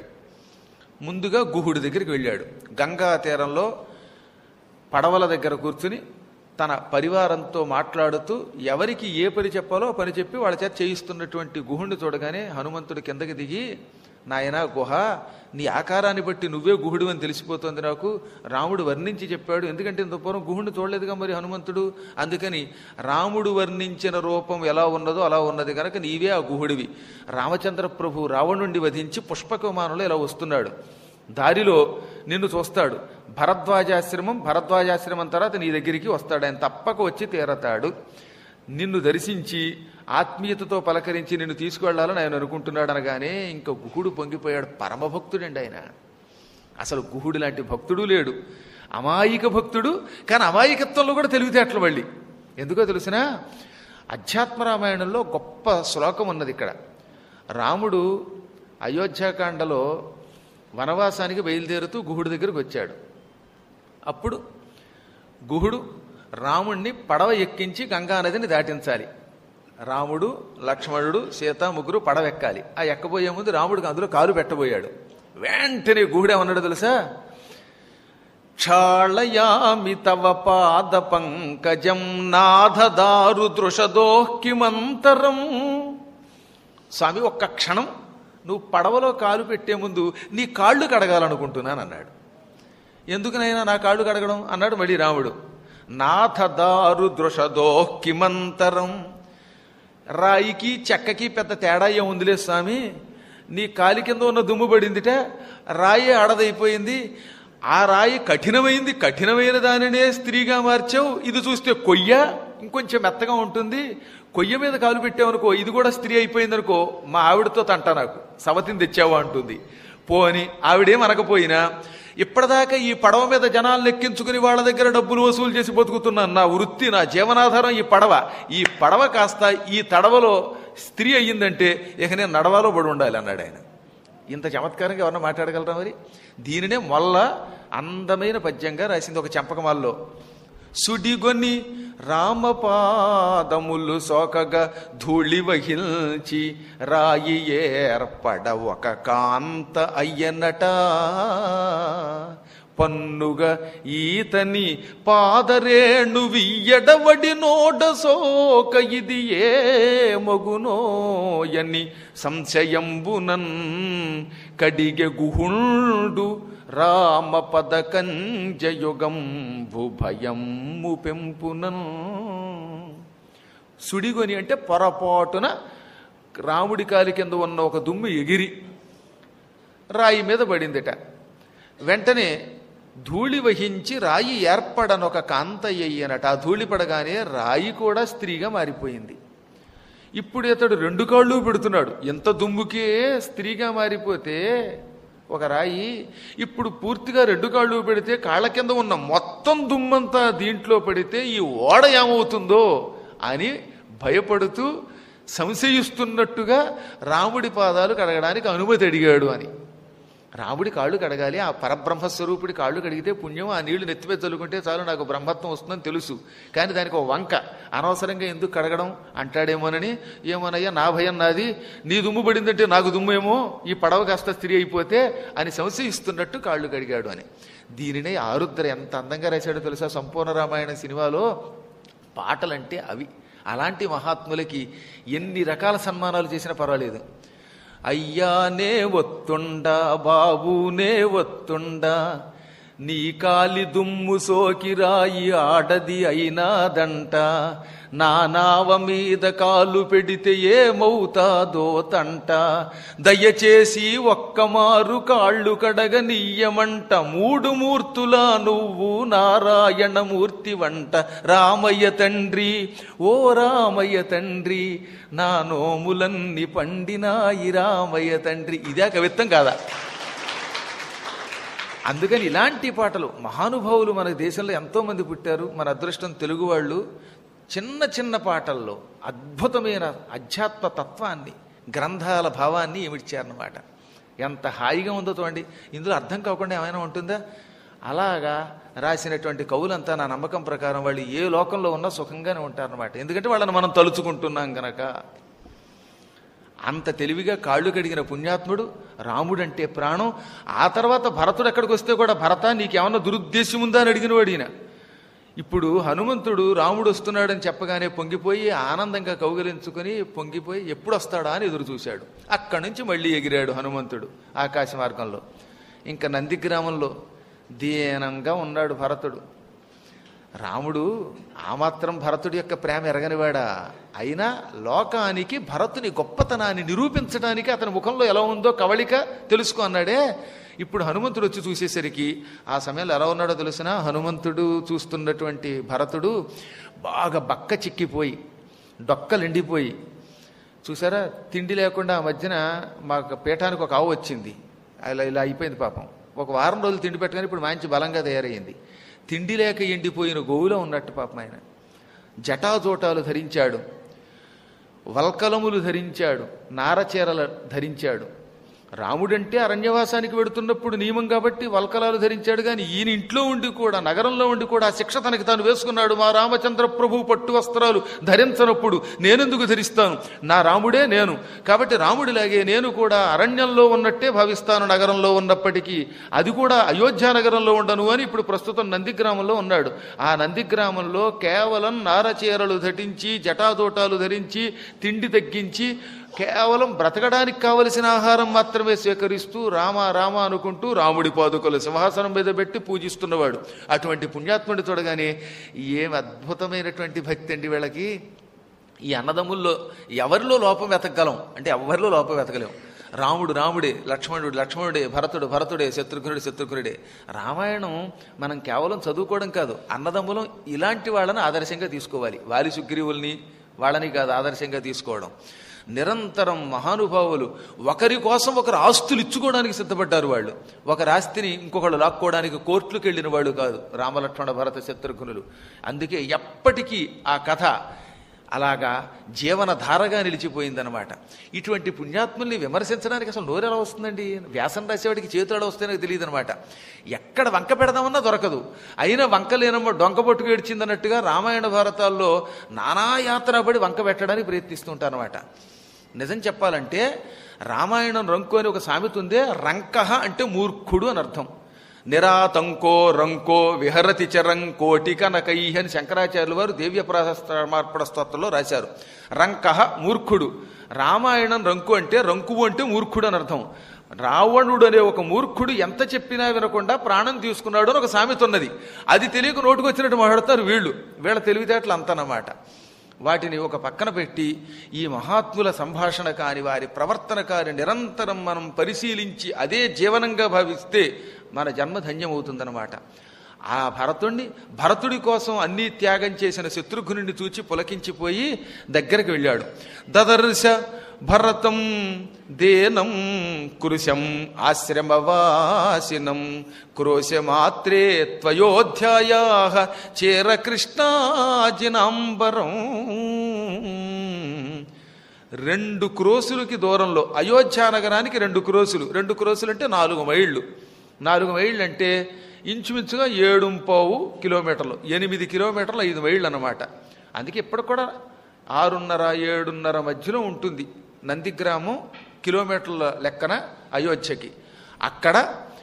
ముందుగా గుహుడి దగ్గరికి వెళ్ళాడు గంగా తీరంలో పడవల దగ్గర కూర్చుని తన పరివారంతో మాట్లాడుతూ ఎవరికి ఏ పని చెప్పాలో ఆ పని చెప్పి వాళ్ళ చేత చేయిస్తున్నటువంటి గుహుడిని చూడగానే హనుమంతుడు కిందకి దిగి నాయనా గుహ నీ ఆకారాన్ని బట్టి నువ్వే గుహుడు అని తెలిసిపోతుంది నాకు రాముడు వర్ణించి చెప్పాడు ఎందుకంటే ఇంత పూర్వం గుహుడిని చూడలేదుగా మరి హనుమంతుడు అందుకని రాముడు వర్ణించిన రూపం ఎలా ఉన్నదో అలా ఉన్నది కనుక నీవే ఆ గుహుడివి రామచంద్ర ప్రభు రావణుండి వధించి పుష్పక విమానంలో ఇలా వస్తున్నాడు దారిలో నిన్ను చూస్తాడు భరద్వాజాశ్రమం భరద్వాజాశ్రమం తర్వాత నీ దగ్గరికి వస్తాడు ఆయన తప్పక వచ్చి తీరతాడు నిన్ను దర్శించి ఆత్మీయతతో పలకరించి నిన్ను తీసుకువెళ్ళాలని ఆయన అనుకుంటున్నాడు అనగానే ఇంకా గుహుడు పొంగిపోయాడు పరమభక్తుడండి ఆయన అసలు గుహుడు లాంటి భక్తుడు లేడు అమాయక భక్తుడు కానీ అమాయకత్వంలో కూడా తెలివితేటలు మళ్ళీ ఎందుకో తెలిసిన అధ్యాత్మ రామాయణంలో గొప్ప శ్లోకం ఉన్నది ఇక్కడ రాముడు అయోధ్యాకాండలో వనవాసానికి బయలుదేరుతూ గుహుడి దగ్గరికి వచ్చాడు అప్పుడు గుహుడు రాముణ్ణి పడవ ఎక్కించి గంగానదిని దాటించాలి రాముడు లక్ష్మణుడు సీత ముగ్గురు పడవ ఎక్కాలి ఆ ఎక్కబోయే ముందు రాముడికి అందులో కాలు పెట్టబోయాడు వెంటనే గుహుడేమన్నాడు తెలుసా క్షాళయామి తవ పాద పంకజం నాథదారు దృషదోహ్కిమంతరం స్వామి ఒక్క క్షణం నువ్వు పడవలో కాలు పెట్టే ముందు నీ కాళ్ళు కడగాలనుకుంటున్నాను అన్నాడు ఎందుకునైనా నా కాళ్ళు కడగడం అన్నాడు మళ్ళీ రాముడు నాథదారు దృషదోహ్కిమంతరం రాయికి చెక్కకి పెద్ద తేడా ఏం ఉందిలే స్వామి నీ కాలి కింద ఉన్న దుమ్ము పడిందిట రాయి ఆడదైపోయింది ఆ రాయి కఠినమైంది కఠినమైన దానినే స్త్రీగా మార్చావు ఇది చూస్తే కొయ్య ఇంకొంచెం మెత్తగా ఉంటుంది కొయ్య మీద కాలు పెట్టావనుకో ఇది కూడా స్త్రీ అయిపోయిందనుకో మా ఆవిడతో తంట నాకు సవతిని తెచ్చావా అంటుంది పోని ఆవిడేం అనకపోయినా ఇప్పటిదాకా ఈ పడవ మీద జనాలను ఎక్కించుకుని వాళ్ళ దగ్గర డబ్బులు వసూలు చేసి బతుకుతున్నాను నా వృత్తి నా జీవనాధారం ఈ పడవ ఈ పడవ కాస్త ఈ తడవలో స్త్రీ అయ్యిందంటే ఇక నేను నడవాలో పడి ఉండాలి అన్నాడు ఆయన ఇంత చమత్కారంగా ఎవరన్నా మాట్లాడగలరా మరి దీనినే మొల్ల అందమైన పద్యంగా రాసింది ఒక చెంపకమాల్లో సుడిగొని రామపాదములు సోకగా ధూళి వహిల్చి రాయి ఏర్పడ ఒక కాంత అయ్యనట పన్నుగా ఈతని పాదరేణు వియ్యడవడి నోడ సోక ఇది ఏ మగునోయని సంశయంబునన్ కడిగె గుహుండు రామ పద కంజయుగంబు భయము పెంపునన్ సుడిగొని అంటే పొరపాటున రాముడి కాలి కింద ఉన్న ఒక దుమ్ము ఎగిరి రాయి మీద పడిందిట వెంటనే ధూళి వహించి రాయి ఏర్పడనొక కాంతయ్యనట ఆ ధూళి పడగానే రాయి కూడా స్త్రీగా మారిపోయింది ఇప్పుడు ఇతడు రెండు కాళ్ళు పెడుతున్నాడు ఎంత దుమ్ముకే స్త్రీగా మారిపోతే ఒక రాయి ఇప్పుడు పూర్తిగా రెండు కాళ్ళు పెడితే కాళ్ళ కింద ఉన్న మొత్తం దుమ్మంతా దీంట్లో పడితే ఈ ఓడ ఏమవుతుందో అని భయపడుతూ సంశయిస్తున్నట్టుగా రాముడి పాదాలు కడగడానికి అనుమతి అడిగాడు అని రాముడి కాళ్ళు కడగాలి ఆ పరబ్రహ్మస్వరూపుడి కాళ్ళు కడిగితే పుణ్యం ఆ నీళ్లు నెత్తిమీద చల్లుకుంటే చాలు నాకు బ్రహ్మత్వం వస్తుందని తెలుసు కానీ దానికి ఒక వంక అనవసరంగా ఎందుకు కడగడం అంటాడేమోనని ఏమోనయ్యా నా భయం నాది నీ దుమ్ము పడిందంటే నాకు దుమ్మేమో ఈ పడవ కాస్త స్త్రీ అయిపోతే అని సంశయిస్తున్నట్టు కాళ్ళు కడిగాడు అని దీనినే ఆరుద్ర ఎంత అందంగా రాశాడో తెలుసా సంపూర్ణ రామాయణ సినిమాలో పాటలంటే అవి అలాంటి మహాత్ములకి ఎన్ని రకాల సన్మానాలు చేసినా పర్వాలేదు అయ్యానే ఒత్తుండా బాబునే ఒత్తుండా నీ కాలి దుమ్ము సోకిరాయి ఆడది అయినాదంట నా నావ మీద కాలు పెడితే ఏమవుతాదో తంట దయచేసి ఒక్కమారు కాళ్ళు కడగనీయమంట మూడు మూర్తులా నువ్వు నారాయణమూర్తి వంట రామయ్య తండ్రి ఓ రామయ్య తండ్రి నా నోములన్ని పండినాయి రామయ్య తండ్రి ఇదే కవిత్వం కాదా అందుకని ఇలాంటి పాటలు మహానుభావులు మన దేశంలో ఎంతో మంది పుట్టారు మన అదృష్టం తెలుగు వాళ్ళు చిన్న చిన్న పాటల్లో అద్భుతమైన అధ్యాత్మ తత్వాన్ని గ్రంథాల భావాన్ని ఇమిడ్చారన్నమాట ఎంత హాయిగా ఉందో చూడండి ఇందులో అర్థం కాకుండా ఏమైనా ఉంటుందా అలాగా రాసినటువంటి కవులంతా నా నమ్మకం ప్రకారం వాళ్ళు ఏ లోకంలో ఉన్నా సుఖంగానే ఉంటారన్నమాట ఎందుకంటే వాళ్ళని మనం తలుచుకుంటున్నాం గనక అంత తెలివిగా కాళ్ళు కడిగిన పుణ్యాత్ముడు రాముడంటే ప్రాణం ఆ తర్వాత భరతుడు ఎక్కడికి వస్తే కూడా భరత నీకేమన్నా దురుద్దేశం ఉందా అని అడిగినవాడు ఈయన ఇప్పుడు హనుమంతుడు రాముడు వస్తున్నాడని చెప్పగానే పొంగిపోయి ఆనందంగా కౌగిలించుకొని పొంగిపోయి ఎప్పుడు వస్తాడా అని ఎదురు చూశాడు అక్కడి నుంచి మళ్ళీ ఎగిరాడు హనుమంతుడు ఆకాశ మార్గంలో ఇంకా నంది గ్రామంలో దీనంగా ఉన్నాడు భరతుడు రాముడు ఆ మాత్రం భరతుడి యొక్క ప్రేమ ఎరగనివాడా అయినా లోకానికి భరతుని గొప్పతనాన్ని నిరూపించడానికి అతని ముఖంలో ఎలా ఉందో కవళిక తెలుసుకో అన్నాడే ఇప్పుడు హనుమంతుడు వచ్చి చూసేసరికి ఆ సమయంలో ఎలా ఉన్నాడో తెలిసిన హనుమంతుడు చూస్తున్నటువంటి భరతుడు బాగా బక్క చిక్కిపోయి డొక్కలు ఎండిపోయి చూసారా తిండి లేకుండా ఆ మధ్యన మాకు పీఠానికి ఒక ఆవు వచ్చింది అలా ఇలా అయిపోయింది పాపం ఒక వారం రోజులు తిండి పెట్టగానే ఇప్పుడు మంచి బలంగా తయారయ్యింది తిండి లేక ఎండిపోయిన గోవులో ఉన్నట్టు పాపం ఆయన జటాజోటాలు ధరించాడు వల్కలములు ధరించాడు నారచీరలు ధరించాడు రాముడంటే అరణ్యవాసానికి వెడుతున్నప్పుడు నియమం కాబట్టి వల్కలాలు ధరించాడు కానీ ఈయన ఇంట్లో ఉండి కూడా నగరంలో ఉండి కూడా ఆ శిక్ష తనకి తాను వేసుకున్నాడు మా రామచంద్ర ప్రభు పట్టు వస్త్రాలు ధరించనప్పుడు నేనెందుకు ధరిస్తాను నా రాముడే నేను కాబట్టి రాముడిలాగే నేను కూడా అరణ్యంలో ఉన్నట్టే భావిస్తాను నగరంలో ఉన్నప్పటికీ అది కూడా అయోధ్య నగరంలో ఉండను అని ఇప్పుడు ప్రస్తుతం నందిగ్రామంలో ఉన్నాడు ఆ నందిగ్రామంలో కేవలం నారచీరలు ధరించి జటాదోటాలు ధరించి తిండి తగ్గించి కేవలం బ్రతకడానికి కావలసిన ఆహారం మాత్రమే స్వీకరిస్తూ రామ రామ అనుకుంటూ రాముడి పాదుకలు సింహాసనం మీద పెట్టి పూజిస్తున్నవాడు అటువంటి పుణ్యాత్ముడి చూడగానే ఏం అద్భుతమైనటువంటి భక్తి అండి వీళ్ళకి ఈ అన్నదమ్ముల్లో ఎవరిలో లోపం వెతకగలం అంటే ఎవరిలో లోపం వెతకలేం రాముడు రాముడే లక్ష్మణుడు లక్ష్మణుడే భరతుడు భరతుడే శత్రుఘ్నుడు శత్రుఘ్నుడే రామాయణం మనం కేవలం చదువుకోవడం కాదు అన్నదమ్ములం ఇలాంటి వాళ్ళని ఆదర్శంగా తీసుకోవాలి వాలి సుగ్రీవుల్ని వాళ్ళని కాదు ఆదర్శంగా తీసుకోవడం నిరంతరం మహానుభావులు ఒకరి కోసం ఒకరు ఆస్తులు ఇచ్చుకోవడానికి సిద్ధపడ్డారు వాళ్ళు ఒకరి ఆస్తిని ఇంకొకళ్ళు లాక్కోవడానికి కోర్టులకు వెళ్ళిన వాళ్ళు కాదు రామలక్ష్మణ భరత శత్రుఘ్నులు అందుకే ఎప్పటికీ ఆ కథ అలాగా జీవన ధారగా నిలిచిపోయిందనమాట ఇటువంటి పుణ్యాత్ముల్ని విమర్శించడానికి అసలు నోరు ఎలా వస్తుందండి వ్యాసం రాసేవాడికి చేతులు ఎలా వస్తాయో తెలియదు అనమాట ఎక్కడ వంక పెడదామన్నా దొరకదు అయినా వంక లేనమ్మ డొంక పట్టుకు ఏడ్చిందన్నట్టుగా రామాయణ భారతాల్లో నానా యాత్ర పడి వంక పెట్టడానికి ప్రయత్నిస్తుంటారనమాట నిజం చెప్పాలంటే రామాయణం రంకు అని ఒక సామెత ఉందే రంకహ అంటే మూర్ఖుడు అని అర్థం నిరాతంకో రంకో విహరతి చరం కోటిక నకై అని శంకరాచార్యులు వారు దివ్య ప్రాసమార్పణ స్తోత్రంలో రాశారు రంకహ మూర్ఖుడు రామాయణం రంకు అంటే రంకువు అంటే మూర్ఖుడు అని అర్థం రావణుడు అనే ఒక మూర్ఖుడు ఎంత చెప్పినా వినకుండా ప్రాణం తీసుకున్నాడు అని ఒక సామెత ఉన్నది అది తెలియక నోటుకు వచ్చినట్టు మాట్లాడతారు వీళ్ళు వీళ్ళ తెలివితేటలు అంతనమాట వాటిని ఒక పక్కన పెట్టి ఈ మహాత్ముల సంభాషణ కాని వారి ప్రవర్తన కాని నిరంతరం మనం పరిశీలించి అదే జీవనంగా భావిస్తే మన జన్మ ధన్యమవుతుందన్నమాట ఆ భరతుణ్ణి భరతుడి కోసం అన్నీ త్యాగం చేసిన శత్రుఘ్నుడిని చూచి పులకించిపోయి దగ్గరికి వెళ్ళాడు దదర్శ భరతం దేనం కృశం ఆశ్రమవాసినం క్రోశమాత్రే త్వయోధ్యాయా చేర కృష్ణాజినాంబరం రెండు క్రోసులకి దూరంలో అయోధ్య నగరానికి రెండు క్రోసులు రెండు క్రోసులు అంటే నాలుగు మైళ్ళు నాలుగు మైళ్ళు అంటే ఇంచుమించుగా ఏడు పావు కిలోమీటర్లు ఎనిమిది కిలోమీటర్లు ఐదు మైళ్ళు అన్నమాట అందుకే ఇప్పుడు కూడా ఆరున్నర ఏడున్నర మధ్యలో ఉంటుంది నందిగ్రామం కిలోమీటర్ల లెక్కన అయోధ్యకి అక్కడ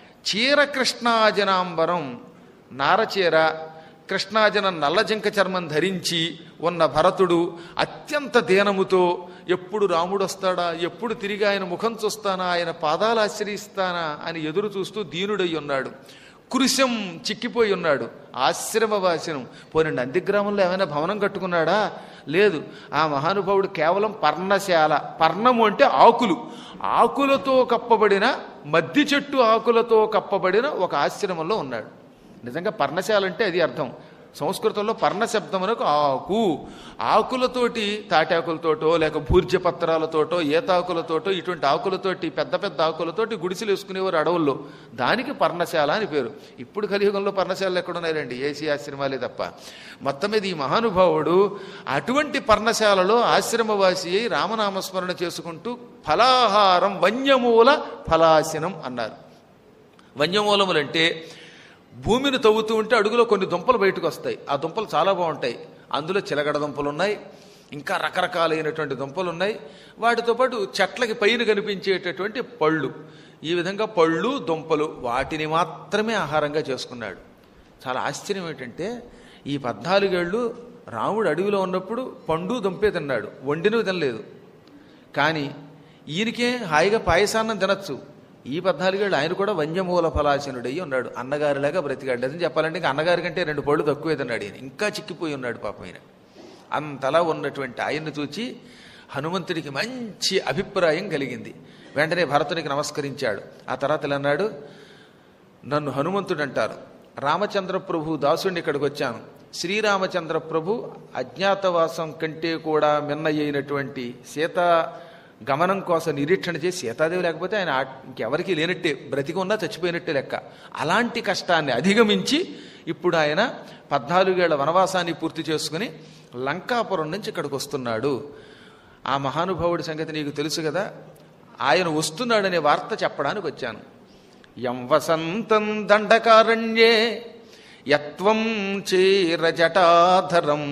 చీరకృష్ణాజనాంబరం నారచీర కృష్ణాజన నల్లజింక చర్మం ధరించి ఉన్న భరతుడు అత్యంత దీనముతో ఎప్పుడు రాముడు వస్తాడా ఎప్పుడు తిరిగి ఆయన ముఖం చూస్తానా ఆయన పాదాలు ఆశ్రయిస్తానా అని ఎదురు చూస్తూ దీనుడై ఉన్నాడు కృశం చిక్కిపోయి ఉన్నాడు ఆశ్రమవాసినం పోనీ నందిగ్రామంలో ఏమైనా భవనం కట్టుకున్నాడా లేదు ఆ మహానుభావుడు కేవలం పర్ణశాల పర్ణము అంటే ఆకులు ఆకులతో కప్పబడిన మద్ది చెట్టు ఆకులతో కప్పబడిన ఒక ఆశ్రమంలో ఉన్నాడు నిజంగా పర్ణశాల అంటే అది అర్థం సంస్కృతంలో పర్ణ శబ్దం అనకు ఆకు ఆకులతోటి తాటాకులతోటో లేక భూర్జ పత్రాలతోటో ఏతాకులతోటో ఇటువంటి ఆకులతోటి పెద్ద పెద్ద ఆకులతోటి గుడిసెలు వేసుకునేవారు అడవుల్లో దానికి పర్ణశాల అని పేరు ఇప్పుడు కలియుగంలో పర్ణశాలలు ఎక్కడున్నాయండి ఏసీ ఆశ్రమాలే తప్ప మొత్తం మీద ఈ మహానుభావుడు అటువంటి పర్ణశాలలో ఆశ్రమవాసి అయి రామనామస్మరణ చేసుకుంటూ ఫలాహారం వన్యమూల ఫలాశనం అన్నారు వన్యమూలములంటే భూమిని తవ్వుతూ ఉంటే అడుగులో కొన్ని దుంపలు బయటకు వస్తాయి ఆ దుంపలు చాలా బాగుంటాయి అందులో చిలగడ దుంపలు ఉన్నాయి ఇంకా రకరకాలైనటువంటి దుంపలు ఉన్నాయి వాటితో పాటు చెట్లకి పైన కనిపించేటటువంటి పళ్ళు ఈ విధంగా పళ్ళు దుంపలు వాటిని మాత్రమే ఆహారంగా చేసుకున్నాడు చాలా ఆశ్చర్యం ఏంటంటే ఈ పద్నాలుగేళ్ళు రాముడు అడవిలో ఉన్నప్పుడు పండు దుంపే తిన్నాడు వండినవి తినలేదు కానీ ఈయనకే హాయిగా పాయసాన్నం తినచ్చు ఈ పద్నాలుగేళ్ళు ఆయన కూడా వన్యమూల ఫలాశనుడయ్యి ఉన్నాడు అన్నగారిలాగా బ్రతికాడు అని చెప్పాలంటే ఇంకా అన్నగారి కంటే రెండు పళ్ళు తక్కువే తిన్నాడు ఈయన ఇంకా చిక్కిపోయి ఉన్నాడు పాపం ఈయన అంతలా ఉన్నటువంటి ఆయన్ని చూచి హనుమంతుడికి మంచి అభిప్రాయం కలిగింది వెంటనే భరతునికి నమస్కరించాడు ఆ తర్వాత ఇలా అన్నాడు నన్ను హనుమంతుడు అంటారు రామచంద్ర ప్రభు దాసుడిని ఇక్కడికి వచ్చాను శ్రీరామచంద్ర ప్రభు అజ్ఞాతవాసం కంటే కూడా మిన్నయ్యినటువంటి సీత గమనం కోసం నిరీక్షణ చేసి సీతాదేవి లేకపోతే ఆయన ఆ- ఇంకెవరికీ లేనట్టే బ్రతికి ఉన్నా చచ్చిపోయినట్టే లెక్క అలాంటి కష్టాన్ని అధిగమించి ఇప్పుడు ఆయన పద్నాలుగేళ్ల వనవాసాన్ని పూర్తి చేసుకుని లంకాపురం నుంచి ఇక్కడికి వస్తున్నాడు ఆ మహానుభావుడి సంగతి నీకు తెలుసు కదా ఆయన వస్తున్నాడనే వార్త చెప్పడానికి వచ్చాను యం వసంతం దండకారణ్యే యత్వం చేరజటాధరం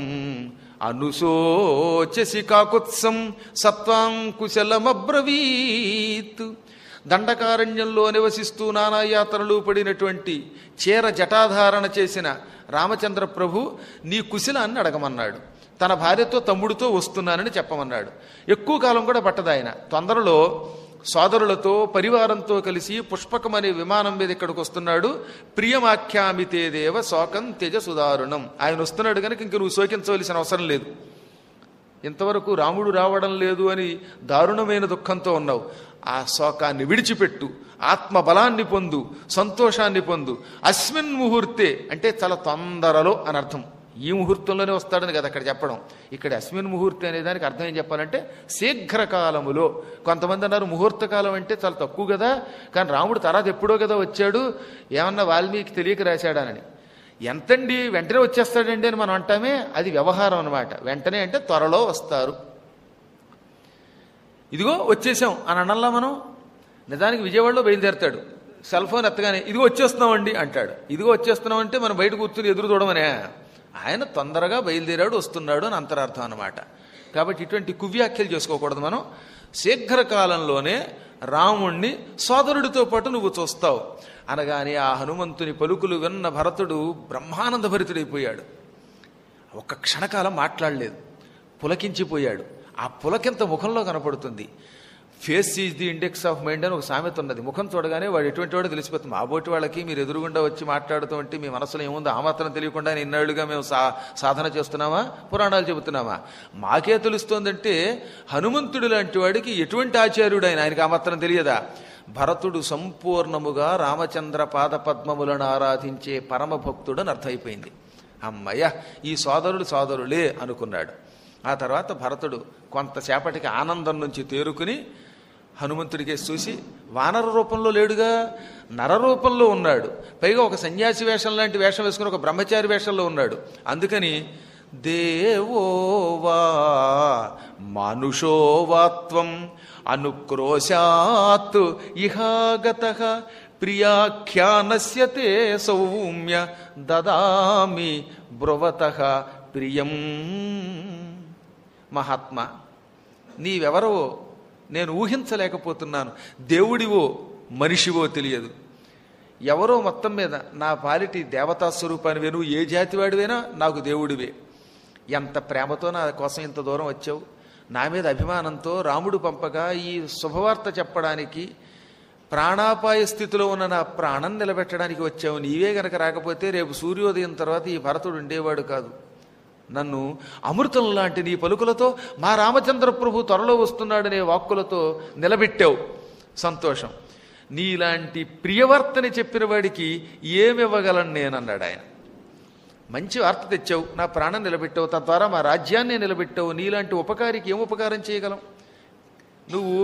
అనుశోచసి కాకుత్సం సత్వాం కుశలమబ్రవీత్ దండకారణ్యంలో నివసిస్తూ నానాయాత్రలు పడినటువంటి చీర జటాధారణ చేసిన రామచంద్ర ప్రభు నీ కుశలాన్ని అడగమన్నాడు తన భార్యతో తమ్ముడితో వస్తున్నానని చెప్పమన్నాడు ఎక్కువ కాలం కూడా పట్టదు ఆయన తొందరలో సోదరులతో పరివారంతో కలిసి పుష్పకం అనే విమానం మీద ఇక్కడికి వస్తున్నాడు ప్రియమాఖ్యామితే దేవ శోకం త్యజ సుదారుణం ఆయన వస్తున్నాడు కనుక ఇంక నువ్వు శోకించవలసిన అవసరం లేదు ఇంతవరకు రాముడు రావడం లేదు అని దారుణమైన దుఃఖంతో ఉన్నావు ఆ శోకాన్ని విడిచిపెట్టు ఆత్మ బలాన్ని పొందు సంతోషాన్ని పొందు అస్మిన్ ముహూర్తే అంటే చాలా తొందరలో అని అర్థం ఈ ముహూర్తంలోనే వస్తాడని కదా అక్కడ చెప్పడం ఇక్కడ అస్మిన్ ముహూర్తి అనే దానికి అర్థం ఏం చెప్పాలంటే శీఘ్రకాలములో కొంతమంది అన్నారు ముహూర్త కాలం అంటే చాలా తక్కువ కదా కానీ రాముడు తర్వాత ఎప్పుడో కదా వచ్చాడు ఏమన్నా వాల్మీకి తెలియక రాశాడానని ఎంతండి వెంటనే వచ్చేస్తాడండి అని మనం అంటామే అది వ్యవహారం అనమాట వెంటనే అంటే త్వరలో వస్తారు ఇదిగో వచ్చేసాం అని అనల్లా మనం నిజానికి విజయవాడలో బయలుదేరతాడు సెల్ ఫోన్ ఎత్తగానే ఇదిగో వచ్చేస్తున్నామండి అంటాడు ఇదిగో వచ్చేస్తున్నాం అంటే మనం బయట కూర్చుని ఎదురు చూడమనే ఆయన తొందరగా బయలుదేరాడు వస్తున్నాడు అని అంతరార్థం అనమాట కాబట్టి ఇటువంటి కువ్యాఖ్యలు చేసుకోకూడదు మనం శీఘ్రకాలంలోనే రాముణ్ణి సోదరుడితో పాటు నువ్వు చూస్తావు అనగానే ఆ హనుమంతుని పలుకులు విన్న భరతుడు బ్రహ్మానంద భరితుడైపోయాడు ఒక్క క్షణకాలం మాట్లాడలేదు పులకించిపోయాడు ఆ పులకింత ముఖంలో కనపడుతుంది face is the index of mind అని ఒక సామెత ఉన్నది ముఖం చూడగానే వాడు ఎటువంటి వాడో తెలిసిపోతుంది మా బోటి వాళ్ళకి మీరు ఎదురుగుండా వచ్చి మాట్లాడుతూ ఉంటే మీ మనసులో ఏముందో ఆ మాత్రం తెలియకుండా ఇన్నాళ్ళుగా మేము సా సాధన చేస్తున్నామా పురాణాలు చెబుతున్నామా మాకే తెలుస్తోందంటే హనుమంతుడు లాంటి వాడికి ఎటువంటి ఆచార్యుడు ఆయన ఆయనకి ఆ మాత్రం తెలియదా భరతుడు సంపూర్ణముగా రామచంద్ర పాద పద్మములను ఆరాధించే పరమ భక్తుడు అని అర్థమైపోయింది అమ్మయ్య ఈ సోదరుడు సోదరులే అనుకున్నాడు ఆ తర్వాత భరతుడు కొంతసేపటికి ఆనందం నుంచి తేరుకుని హనుమంతుడికే చూసి వానర రూపంలో లేడుగా నర రూపంలో ఉన్నాడు పైగా ఒక సన్యాసి వేషం లాంటి వేషం వేసుకుని ఒక బ్రహ్మచారి వేషంలో ఉన్నాడు అందుకని దేవోవా మానుషోవాత్వం అనుక్రోశాత్ ఇహాగత ప్రియాఖ్యానస్య తే సౌమ్య దదామి బ్రువత ప్రియం మహాత్మా నీవెవరో నేను ఊహించలేకపోతున్నాను దేవుడివో మనిషివో తెలియదు ఎవరో మొత్తం మీద నా పాలిటి దేవతా స్వరూపానివే నువ్వు ఏ జాతివాడివైనా నాకు దేవుడివే ఎంత ప్రేమతో నా కోసం ఇంత దూరం వచ్చావు నా మీద అభిమానంతో రాముడు పంపగా ఈ శుభవార్త చెప్పడానికి ప్రాణాపాయ స్థితిలో ఉన్న నా ప్రాణం నిలబెట్టడానికి వచ్చావు నీవే గనక రాకపోతే రేపు సూర్యోదయం తర్వాత ఈ భరతుడు ఉండేవాడు కాదు నన్ను అమృతం లాంటి నీ పలుకులతో మా రామచంద్ర ప్రభు త్వరలో వస్తున్నాడనే వాక్కులతో నిలబెట్టావు సంతోషం నీలాంటి ప్రియవర్తని చెప్పిన వాడికి ఏమివ్వగలను నేనన్నాడు ఆయన మంచి వార్త తెచ్చావు నా ప్రాణం నిలబెట్టావు తద్వారా మా రాజ్యాన్ని నిలబెట్టావు నీలాంటి ఉపకారికి ఏం ఉపకారం చేయగలం నువ్వు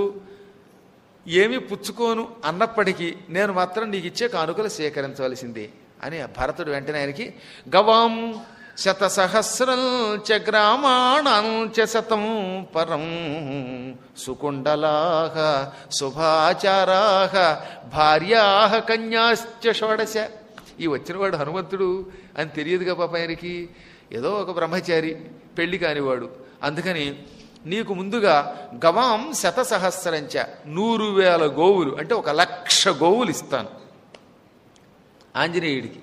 ఏమీ పుచ్చుకోను అన్నప్పటికీ నేను మాత్రం నీకు ఇచ్చే కానుకలు సేకరించవలసిందే అని ఆ భరతుడు వెంటనే ఆయనకి గవాం శత సహస్రం చ గ్రామాణం చ శతం పరం సుకుండలాహ శుభాచారాహ భార్యాహ కన్యాశ్చ షోడశ ఈ వచ్చినవాడు హనుమంతుడు అని తెలియదుగా పాప ఆయనకి ఏదో ఒక బ్రహ్మచారి పెళ్లి కానివాడు అందుకని నీకు ముందుగా గవాం శత సహస్రంచ నూరు వేల గోవులు అంటే ఒక లక్ష గోవులు ఇస్తాను ఆంజనేయుడికి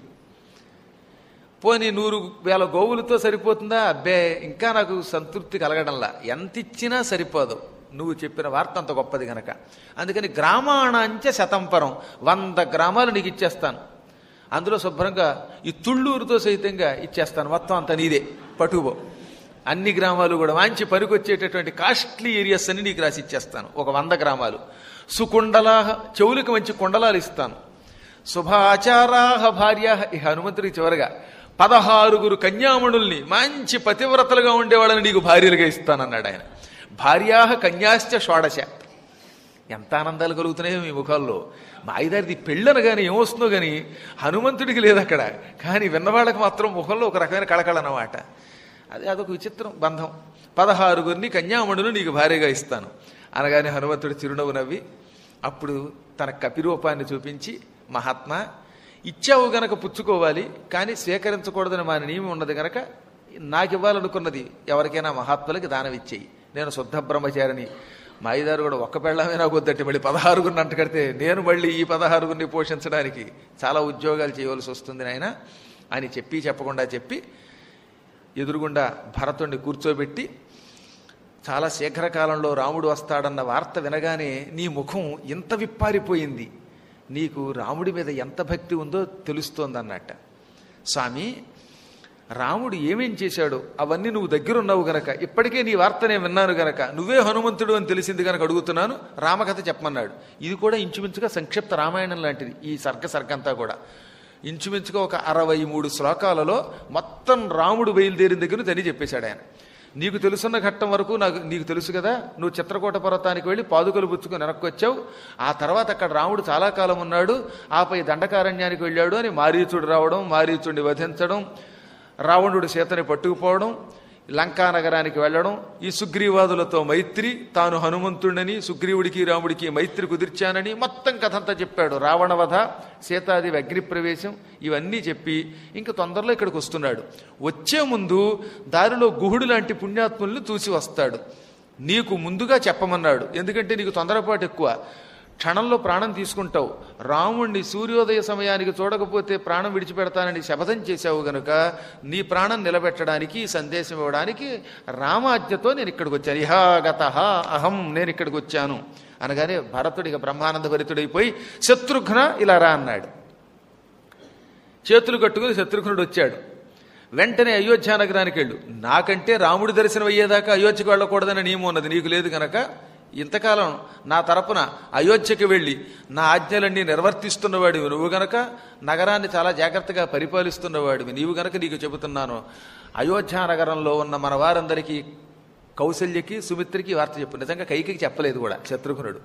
పోనీ నూరు వేల గోవులతో సరిపోతుందా అబ్బే ఇంకా నాకు సంతృప్తి కలగడంలా ఎంత ఇచ్చినా సరిపోదు నువ్వు చెప్పిన వార్త అంత గొప్పది గనక అందుకని గ్రామాణాంచ శతంపరం వంద గ్రామాలు నీకు ఇచ్చేస్తాను అందులో శుభ్రంగా ఈ తుళ్ళూరుతో సహితంగా ఇచ్చేస్తాను మొత్తం అంత నీదే పట్టుబో అన్ని గ్రామాలు కూడా మంచి పనికొచ్చేటటువంటి కాస్ట్లీ ఏరియాస్ అన్ని నీకు రాసి ఇచ్చేస్తాను ఒక వంద గ్రామాలు సుకుండలా చెవులకు మంచి కుండలాలు ఇస్తాను శుభాచారాహ భార్య ఈ హనుమంతుడికి చివరగా పదహారుగురు కన్యామణుల్ని మంచి పతివ్రతలుగా ఉండేవాళ్ళని నీకు భార్యలుగా ఇస్తానన్నాడు ఆయన భార్యాహ కన్యాశ్చ షోడశ ఎంత ఆనందాలు కలుగుతున్నాయో మీ ముఖాల్లో మా ఐదారిది పెళ్ళనగానే ఏమొస్తుందో కానీ హనుమంతుడికి లేదు అక్కడ కానీ విన్నవాళ్ళకి మాత్రం ముఖంలో ఒక రకమైన కళకళ అన్నమాట అది అదొక విచిత్రం బంధం పదహారుగురిని కన్యామణులు నీకు భార్యగా ఇస్తాను అనగానే హనుమంతుడు చిరునవ్వు నవ్వి అప్పుడు తన కపిరూపాన్ని చూపించి మహాత్మా ఇచ్చావు గనక పుచ్చుకోవాలి కానీ స్వీకరించకూడదని మా నియమం ఉన్నది గనక నాకు ఇవ్వాలనుకున్నది ఎవరికైనా మహాత్ములకి దానం ఇచ్చేయి నేను శుద్ధ బ్రహ్మచారిని మా ఐదారు కూడా ఒక్క పెళ్ళమే నాకు వద్దట్టి మళ్ళీ పదహారుగురిని అంటకడితే నేను మళ్ళీ ఈ పదహారుగురిని పోషించడానికి చాలా ఉద్యోగాలు చేయవలసి వస్తుంది నాయన అని చెప్పి చెప్పకుండా చెప్పి ఎదురుగుండా భరతుణ్ణి కూర్చోబెట్టి చాలా శీఘ్రకాలంలో రాముడు వస్తాడన్న వార్త వినగానే నీ ముఖం ఇంత విప్పారిపోయింది నీకు రాముడి మీద ఎంత భక్తి ఉందో తెలుస్తోందన్నట్ట స్వామి రాముడు ఏమేం చేశాడో అవన్నీ నువ్వు దగ్గరున్నావు గనక ఇప్పటికే నీ వార్త నేను విన్నాను గనక నువ్వే హనుమంతుడు అని తెలిసింది గనక అడుగుతున్నాను రామకథ చెప్పమన్నాడు ఇది కూడా ఇంచుమించుగా సంక్షిప్త రామాయణం లాంటిది ఈ సర్గ సర్గంతా కూడా ఇంచుమించుగా ఒక అరవై మూడు శ్లోకాలలో మొత్తం రాముడు బయలుదేరిన దగ్గర నుంచి అని చెప్పేశాడు ఆయన నీకు తెలుసున్న ఘట్టం వరకు నాకు నీకు తెలుసు కదా నువ్వు చిత్రకూట పర్వతానికి వెళ్ళి పాదుకలు పుచ్చుకొని వెనక్కి వచ్చావు ఆ తర్వాత అక్కడ రాముడు చాలా కాలం ఉన్నాడు ఆపై దండకారణ్యానికి వెళ్ళాడు అని మారీచుడు రావడం మారీచుడిని వధించడం రావణుడు సీతని పట్టుకుపోవడం లంకా నగరానికి వెళ్ళడం ఈ సుగ్రీవాదులతో మైత్రి తాను హనుమంతుడని సుగ్రీవుడికి రాముడికి మైత్రి కుదిర్చానని మొత్తం కథంతా చెప్పాడు రావణవధ సీతాదేవి అగ్నిప్రవేశం ఇవన్నీ చెప్పి ఇంక తొందరలో ఇక్కడికి వస్తున్నాడు వచ్చే ముందు దారిలో గుహుడు లాంటి పుణ్యాత్ముల్ని చూసి వస్తాడు నీకు ముందుగా చెప్పమన్నాడు ఎందుకంటే నీకు తొందరపాటు ఎక్కువ క్షణంలో ప్రాణం తీసుకుంటావు రాముణ్ణి సూర్యోదయ సమయానికి చూడకపోతే ప్రాణం విడిచిపెడతానని శపథం చేశావు గనుక నీ ప్రాణం నిలబెట్టడానికి ఈ సందేశం ఇవ్వడానికి రామాజ్ఞతో నేను ఇక్కడికి వచ్చాను ఇహాగత అహం నేను ఇక్కడికి వచ్చాను అనగానే భరతుడిగా బ్రహ్మానంద భరితుడైపోయి శత్రుఘ్న ఇలా రా అన్నాడు చేతులు కట్టుకుని శత్రుఘ్నుడు వచ్చాడు వెంటనే అయోధ్య నగరానికి వెళ్ళు నాకంటే రాముడి దర్శనం అయ్యేదాకా అయోధ్యకు వెళ్ళకూడదని నియమం ఉన్నది నీకు లేదు కనుక ఇంతకాలం నా తరపున అయోధ్యకి వెళ్ళి నా ఆజ్ఞలన్నీ నిర్వర్తిస్తున్నవాడివి నువ్వు గనక నగరాన్ని చాలా జాగ్రత్తగా పరిపాలిస్తున్నవాడివి నీవు గనక నీకు చెబుతున్నాను అయోధ్య నగరంలో ఉన్న మన వారందరికీ కౌశల్యకి సుమిత్రికి ఈ వార్త చెప్పు నిజంగా కైకి చెప్పలేదు కూడా శత్రుఘ్నుడు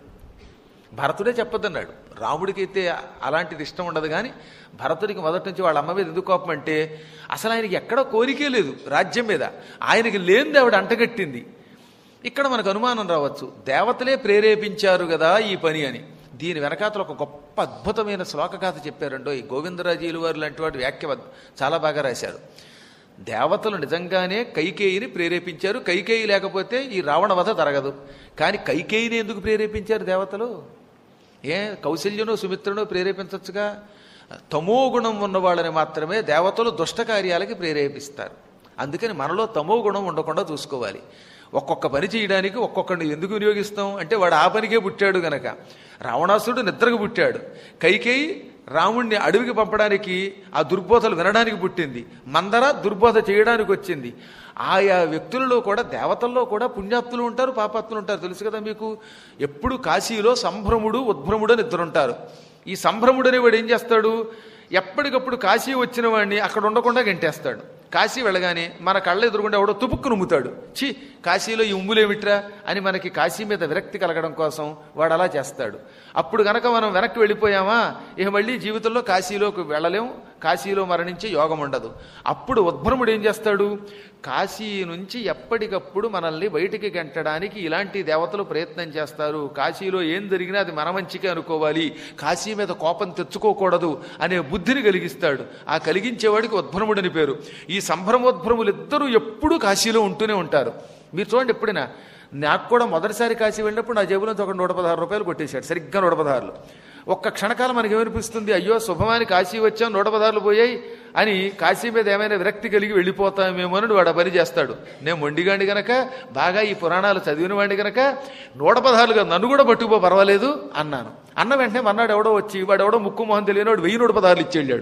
భరతుడే చెప్పొద్దన్నాడు రాముడికైతే అలాంటిది ఇష్టం ఉండదు కానీ భరతుడికి మొదటి నుంచి వాళ్ళ అమ్మ మీద ఎందుకు కోపం అంటే అసలు ఆయనకి ఎక్కడ కోరికే లేదు రాజ్యం మీద ఆయనకి లేనిది ఆవిడ అంటగట్టింది ఇక్కడ మనకు అనుమానం రావచ్చు దేవతలే ప్రేరేపించారు కదా ఈ పని అని దీని వెనకాతలు ఒక గొప్ప అద్భుతమైన శ్లోకగాథ చెప్పారండో ఈ గోవిందరాజీలు వారు లాంటి వాడు వ్యాఖ్య చాలా బాగా రాశారు దేవతలు నిజంగానే కైకేయిని ప్రేరేపించారు కైకేయి లేకపోతే ఈ రావణ వధ జరగదు కానీ కైకేయిని ఎందుకు ప్రేరేపించారు దేవతలు ఏ కౌశల్యనో సుమిత్రనో ప్రేరేపించవచ్చుగా తమో గుణం ఉన్న వాళ్ళని మాత్రమే దేవతలు దుష్ట కార్యాలకి ప్రేరేపిస్తారు అందుకని మనలో తమో గుణం ఉండకుండా చూసుకోవాలి ఒక్కొక్క పని చేయడానికి ఒక్కొక్కడిని ఎందుకు వినియోగిస్తాం అంటే వాడు ఆ పనికే పుట్టాడు గనక రావణాసుడు నిద్రకు పుట్టాడు కైకేయి రాముణ్ణి అడవికి పంపడానికి ఆ దుర్బోధలు వినడానికి పుట్టింది మందర దుర్బోధ చేయడానికి వచ్చింది ఆయా వ్యక్తులలో కూడా దేవతల్లో కూడా పుణ్యాత్ములు ఉంటారు పాపాత్ములు ఉంటారు తెలుసు కదా మీకు ఎప్పుడు కాశీలో సంభ్రముడు ఉద్భ్రముడు అని ఇద్దరు ఉంటారు ఈ సంభ్రముడు అనేవాడు ఏం చేస్తాడు ఎప్పటికప్పుడు కాశీ వచ్చిన వాడిని అక్కడ ఉండకుండా గంటేస్తాడు కాశీ వెళ్ళగానే మన కళ్ళ ఎదురుగుండా ఎవడో తుపుక్కు నుమ్ముతాడు ఛీ కాశీలో ఈ ఉమ్ములేమిట్రా అని మనకి కాశీ మీద విరక్తి కలగడం కోసం వాడు అలా చేస్తాడు అప్పుడు గనక మనం వెనక్కి వెళ్ళిపోయామా ఇక మళ్ళీ జీవితంలో కాశీలోకి వెళ్ళలేం కాశీలో మరణించే యోగం ఉండదు అప్పుడు ఉద్భ్రముడు ఏం చేస్తాడు కాశీ నుంచి ఎప్పటికప్పుడు మనల్ని బయటికి గంటడానికి ఇలాంటి దేవతలు ప్రయత్నం చేస్తారు కాశీలో ఏం జరిగినా అది మన మంచికే అనుకోవాలి కాశీ మీద కోపం తెచ్చుకోకూడదు అనే బుద్ధిని కలిగిస్తాడు ఆ కలిగించేవాడికి ఉద్భ్రముడని పేరు ఈ సంభ్రమోద్భ్రములు ఇద్దరూ ఎప్పుడూ కాశీలో ఉంటూనే ఉంటారు మీరు చూడండి ఎప్పుడైనా నాకు కూడా మొదటిసారి కాశీ వెళ్ళినప్పుడు నా జేబులో ఒక నూట పదహారు రూపాయలు కొట్టేశాడు సరిగ్గా నూట పదహారులు ఒక్క క్షణకాలం మనకి ఏమనిపిస్తుంది అయ్యో శుభమాని కాశీ వచ్చాం నూట పదహారులు పోయాయి అని కాశీ మీద ఏమైనా విరక్తి కలిగి వెళ్ళిపోతామేమో అని వాడు ఆ పని చేస్తాడు నేను మొండిగాండి గనక బాగా ఈ పురాణాలు చదివిన వాడిని గనక నూట పదహారులుగా నన్ను కూడా పట్టుకుపో పర్వాలేదు అన్నాను అన్న వెంటనే మన్నాడు ఎవడో వచ్చి వాడు ఎవడో ముక్కు మొహం తెలియనివాడు వెయ్యి నూట పదహారులు ఇచ్చి వెళ్ళాడు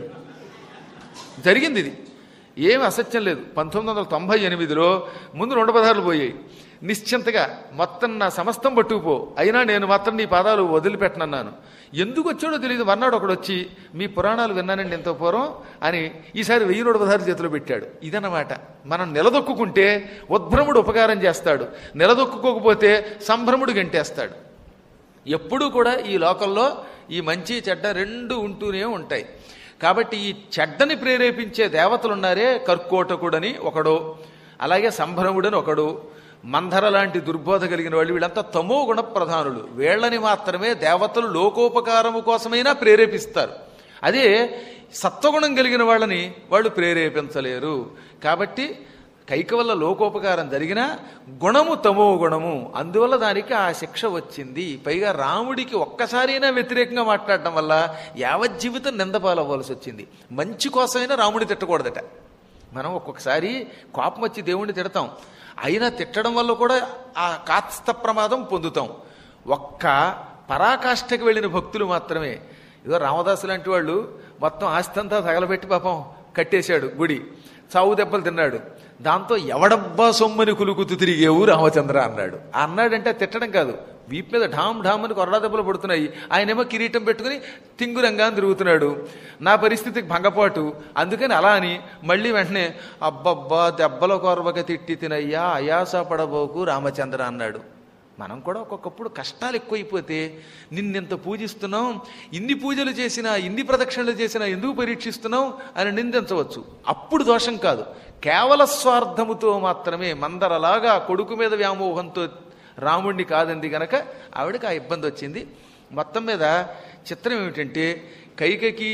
జరిగింది ఇది ఏమి అసత్యం లేదు పంతొమ్మిది వందల తొంభై ఎనిమిదిలో ముందు రెండు పదార్లు పోయాయి నిశ్చింతగా మొత్తం నా సమస్తం పట్టుకుపో అయినా నేను మాత్రం నీ పాదాలు వదిలిపెట్టనన్నాను ఎందుకు వచ్చాడో తెలియదు మర్నాడు ఒకడు వచ్చి మీ పురాణాలు విన్నానండి ఎంతో పూర్వం అని ఈసారి వెయ్యి నూట పదహారు చేతిలో పెట్టాడు ఇదన్నమాట మనం నిలదొక్కుంటే ఉద్భ్రముడు ఉపకారం చేస్తాడు నిలదొక్కుకోకపోతే సంభ్రముడు గంటేస్తాడు ఎప్పుడూ కూడా ఈ లోకంలో ఈ మంచి చెడ్డ రెండు ఉంటూనే ఉంటాయి కాబట్టి ఈ చెడ్డని ప్రేరేపించే దేవతలున్నారే కర్కోటకుడని ఒకడు అలాగే సంభ్రముడని ఒకడు మంధర లాంటి దుర్బోధ కలిగిన వాళ్ళు వీళ్ళంతా తమో గుణ ప్రధానులు వీళ్ళని మాత్రమే దేవతలు లోకోపకారము కోసమైనా ప్రేరేపిస్తారు అదే సత్వగుణం కలిగిన వాళ్ళని వాళ్ళు ప్రేరేపించలేరు కాబట్టి కైక వల్ల లోకోపకారం జరిగినా గుణము తమో గుణము అందువల్ల దానికి ఆ శిక్ష వచ్చింది పైగా రాముడికి ఒక్కసారైనా వ్యతిరేకంగా మాట్లాడటం వల్ల యావజ్జీవితం నిందపాలవ్వాల్సి వచ్చింది మంచి కోసమైనా రాముడి తిట్టకూడదట మనం ఒక్కొక్కసారి కోపం వచ్చి దేవుణ్ణి తిడతాం అయినా తిట్టడం వల్ల కూడా ఆ కాస్త ప్రమాదం పొందుతాం ఒక్క పరాకాష్ఠకి వెళ్ళిన భక్తులు మాత్రమే ఏదో రామదాసు లాంటి వాళ్ళు మొత్తం ఆస్తి అంతా తగలబెట్టి పాపం కట్టేశాడు గుడి చావు దెబ్బలు తిన్నాడు దాంతో ఎవడబ్బా సొమ్మని కులుకుతూ తిరిగేవు రామచంద్ర అన్నాడు ఆ అన్నాడంటే తిట్టడం కాదు వీపు మీద ఢామ్ ఢామ్ అని కొరడా దెబ్బలు పడుతున్నాయి ఆయనేమో కిరీటం పెట్టుకుని తింగురంగా తిరుగుతున్నాడు నా పరిస్థితికి భంగపాటు అందుకని అలా అని మళ్ళీ వెంటనే అబ్బబ్బా దెబ్బల కొరవక తిట్టి తినయ్యా అయాస పడబోకు రామచంద్ర అన్నాడు మనం కూడా ఒక్కొక్కప్పుడు కష్టాలు ఎక్కువైపోతే నిన్నెంత పూజిస్తున్నాం ఇన్ని పూజలు చేసినా ఇన్ని ప్రదక్షిణలు చేసినా ఎందుకు పరీక్షిస్తున్నాం అని నిందించవచ్చు అప్పుడు దోషం కాదు కేవల స్వార్థముతో మాత్రమే మందరలాగా కొడుకు మీద వ్యామోహంతో రాముణ్ణి కాదంది గనక ఆవిడకి ఆ ఇబ్బంది వచ్చింది మొత్తం మీద చిత్రం ఏమిటంటే కైకకి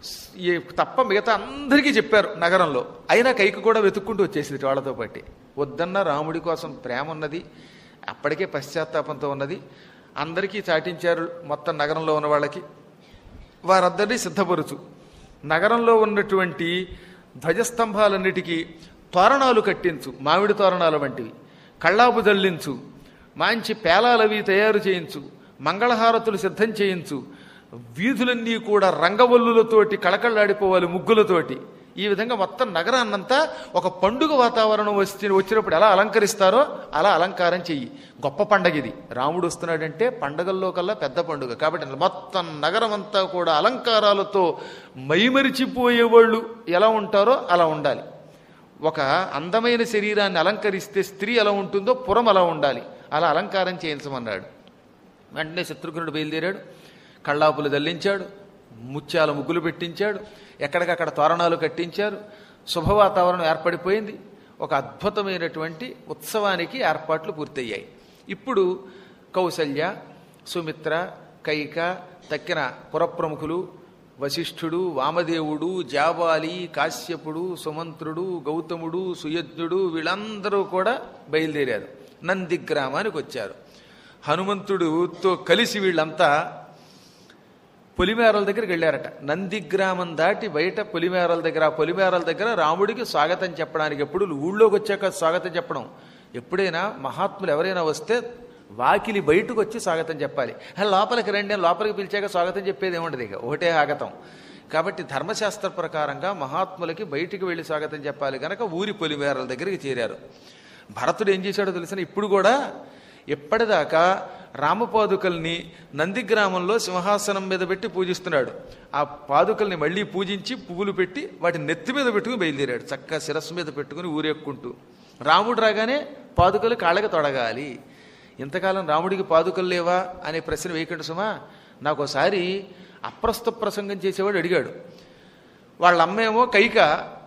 ఏ తప్ప మిగతా అందరికీ చెప్పారు నగరంలో అయినా కైక కూడా వెతుక్కుంటూ వచ్చేసింది వాళ్ళతో పాటి వద్దన్న రాముడి కోసం ప్రేమ ఉన్నది అప్పటికే పశ్చాత్తాపంతో ఉన్నది అందరికీ చాటించారు మొత్తం నగరంలో ఉన్న వాళ్ళకి వారందరినీ సిద్ధపరుచు నగరంలో ఉన్నటువంటి ధ్వజస్తంభాలన్నిటికీ తోరణాలు కట్టించు మామిడి తోరణాలు వంటివి కళ్ళాపు జల్లించు మంచి పేలాలవి తయారు చేయించు మంగళహారతులు సిద్ధం చేయించు వీధులన్నీ కూడా రంగవల్లులతోటి కళకళలాడిపోవాలి ముగ్గులతోటి ఈ విధంగా మొత్తం నగరాన్నంతా ఒక పండుగ వాతావరణం వచ్చి వచ్చినప్పుడు ఎలా అలంకరిస్తారో అలా అలంకారం చెయ్యి గొప్ప పండగ ఇది రాముడు వస్తున్నాడంటే పండగల్లో కల్లా పెద్ద పండుగ కాబట్టి మొత్తం నగరం అంతా కూడా అలంకారాలతో మైమరిచిపోయేవాళ్ళు ఎలా ఉంటారో అలా ఉండాలి ఒక అందమైన శరీరాన్ని అలంకరిస్తే స్త్రీ ఎలా ఉంటుందో పురం అలా ఉండాలి అలా అలంకారం చేయించమన్నాడు వెంటనే శత్రుఘ్నుడు బయలుదేరాడు కళ్ళాపులు దల్లించాడు ముత్యాల ముగ్గులు పెట్టించాడు ఎక్కడికక్కడ తోరణాలు కట్టించారు శుభవాతావరణం ఏర్పడిపోయింది ఒక అద్భుతమైనటువంటి ఉత్సవానికి ఏర్పాట్లు పూర్తయ్యాయి ఇప్పుడు కౌసల్య సుమిత్ర కైక తక్కిన పురప్రముఖులు వశిష్ఠుడు వామదేవుడు జాబాలి కాశ్యపుడు సుమంత్రుడు గౌతముడు సుయజ్ఞుడు వీళ్ళందరూ కూడా బయలుదేరారు నంది గ్రామానికి వచ్చారు హనుమంతుడుతో కలిసి వీళ్ళంతా పొలిమేరల దగ్గరికి వెళ్ళారట నంది గ్రామం దాటి బయట పొలిమేరల దగ్గర ఆ పొలిమేరల దగ్గర రాముడికి స్వాగతం చెప్పడానికి ఎప్పుడు ఊళ్ళోకి వచ్చాక స్వాగతం చెప్పడం ఎప్పుడైనా మహాత్ములు ఎవరైనా వస్తే వాకిలి బయటకు వచ్చి స్వాగతం చెప్పాలి "హే, లోపలికి రండి అని లోపలికి పిలిచాక స్వాగతం చెప్పేది ఏముండదు ఇక ఒకటే ఆగతం కాబట్టి ధర్మశాస్త్ర ప్రకారంగా మహాత్ములకి బయటికి వెళ్ళి స్వాగతం చెప్పాలి కనుక ఊరి పొలిమేరల దగ్గరికి చేరారు భరతుడు ఏం చేశాడో తెలిసిన ఇప్పుడు కూడా ఎప్పటిదాకా రామపాదుకల్ని నందిగ్రామంలో సింహాసనం మీద పెట్టి పూజిస్తున్నాడు ఆ పాదుకల్ని మళ్ళీ పూజించి పువ్వులు పెట్టి వాటి నెత్తి మీద పెట్టుకుని బయలుదేరాడు చక్కగా శిరస్సు మీద పెట్టుకుని ఊరెక్కుంటూ రాముడు రాగానే పాదుకలు కాళ్ళకి తొడగాలి ఇంతకాలం రాముడికి పాదుకలు లేవా అనే ప్రశ్న వేయకండి సుమా నాకు ఒకసారి అప్రస్తుత ప్రసంగం చేసేవాడు అడిగాడు వాళ్ళ అమ్మేమో కైక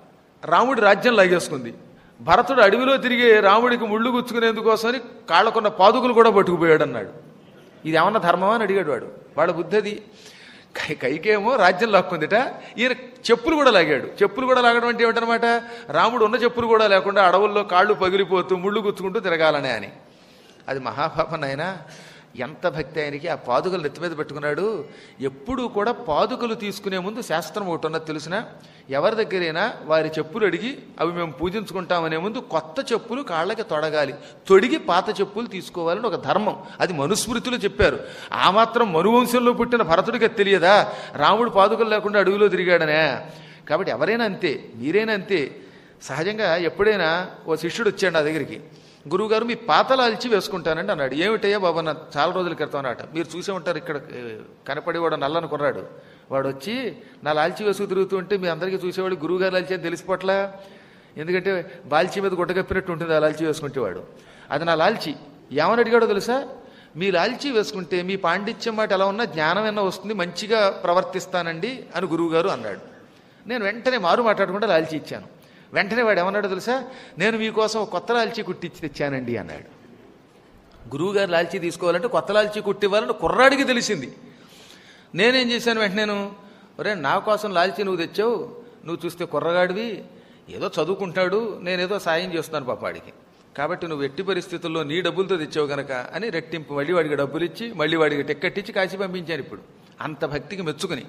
రాముడి రాజ్యం లాగేసుకుంది భరతుడు అడవిలో తిరిగే రాముడికి ముళ్ళు గుచ్చుకునేందుకోసమని కాళ్ళకున్న పాదుకులు కూడా పట్టుకుపోయాడు అన్నాడు ఇది ఏమన్నా ధర్మమా అని అడిగాడు వాడు వాళ్ళ బుద్ధి అది కై కైకేమో రాజ్యం లాక్కుందిట ఈయన చెప్పులు కూడా లాగాడు చెప్పులు కూడా లాగడం అంటే ఏమిటనమాట రాముడు ఉన్న చెప్పులు కూడా లేకుండా అడవుల్లో కాళ్ళు పగిలిపోతూ ముళ్ళు గుచ్చుకుంటూ తిరగాలనే అని అది మహాపాపం నాయన ఎంత భక్తి ఆయనకి ఆ పాదుకలు నెత్తి మీద పెట్టుకున్నాడు ఎప్పుడూ కూడా పాదుకలు తీసుకునే ముందు శాస్త్రం ఒకటి ఉన్నది తెలిసిన ఎవరి దగ్గరైనా వారి చెప్పులు అడిగి అవి మేము పూజించుకుంటామనే ముందు కొత్త చెప్పులు కాళ్ళకి తొడగాలి తొడిగి పాత చెప్పులు తీసుకోవాలని ఒక ధర్మం అది మనుస్మృతిలో చెప్పారు ఆ మాత్రం మనువంశంలో పుట్టిన భరతుడికి అది తెలియదా రాముడు పాదుకలు లేకుండా అడవిలో తిరిగాడనే కాబట్టి ఎవరైనా అంతే మీరైనా అంతే సహజంగా ఎప్పుడైనా ఓ శిష్యుడు వచ్చాడు నా దగ్గరికి గురువుగారు మీ పాతలాల్చి వేసుకుంటానండి అన్నాడు ఏమిటయ్యా బాబా నా చాలా రోజుల క్రితం అన్నట మీరు చూసే ఉంటారు ఇక్కడ ఏ, కనపడేవాడు నల్లని కుర్రాడు వాడు వచ్చి నా లాల్చి వేసుకు తిరుగుతుంటే మీ అందరికీ చూసేవాడు గురువుగారు లాల్చి అని తెలిసిపోట్లా ఎందుకంటే బాల్చి మీద గుడ్డ కప్పినట్టు ఉంటుంది ఆ లాల్చి వేసుకుంటేవాడు అది నా లాల్చి ఏమని అడిగాడో తెలుసా మీ లాల్చి వేసుకుంటే మీ పాండిత్యం మాట ఎలా ఉన్నా జ్ఞానం ఏమన్నా వస్తుంది మంచిగా ప్రవర్తిస్తానండి అని గురువుగారు అన్నాడు నేను వెంటనే మారు మాట్లాడకుండా లాల్చి ఇచ్చాను వెంటనే వాడు ఏమన్నాడు తెలుసా నేను మీకోసం ఒక కొత్త లాల్చీ కుట్టించి తెచ్చానండి అన్నాడు గురువుగారు లాల్చీ తీసుకోవాలంటే కొత్త లాల్చీ కుట్టివ్వాలని కుర్రాడికి తెలిసింది నేనేం చేశాను వెంటనేను ఒరే నా కోసం లాల్చీ నువ్వు తెచ్చావు నువ్వు చూస్తే కుర్రగాడివి ఏదో చదువుకుంటాడు నేనేదో సాయం చేస్తున్నాను పాపాడికి కాబట్టి నువ్వు ఎట్టి పరిస్థితుల్లో నీ డబ్బులతో తెచ్చావు గనక అని రెట్టింపు మళ్ళీ వాడికి డబ్బులు ఇచ్చి మళ్ళీ వాడికి టిక్కెట్ ఇచ్చి కాసి పంపించాను ఇప్పుడు అంత భక్తికి మెచ్చుకుని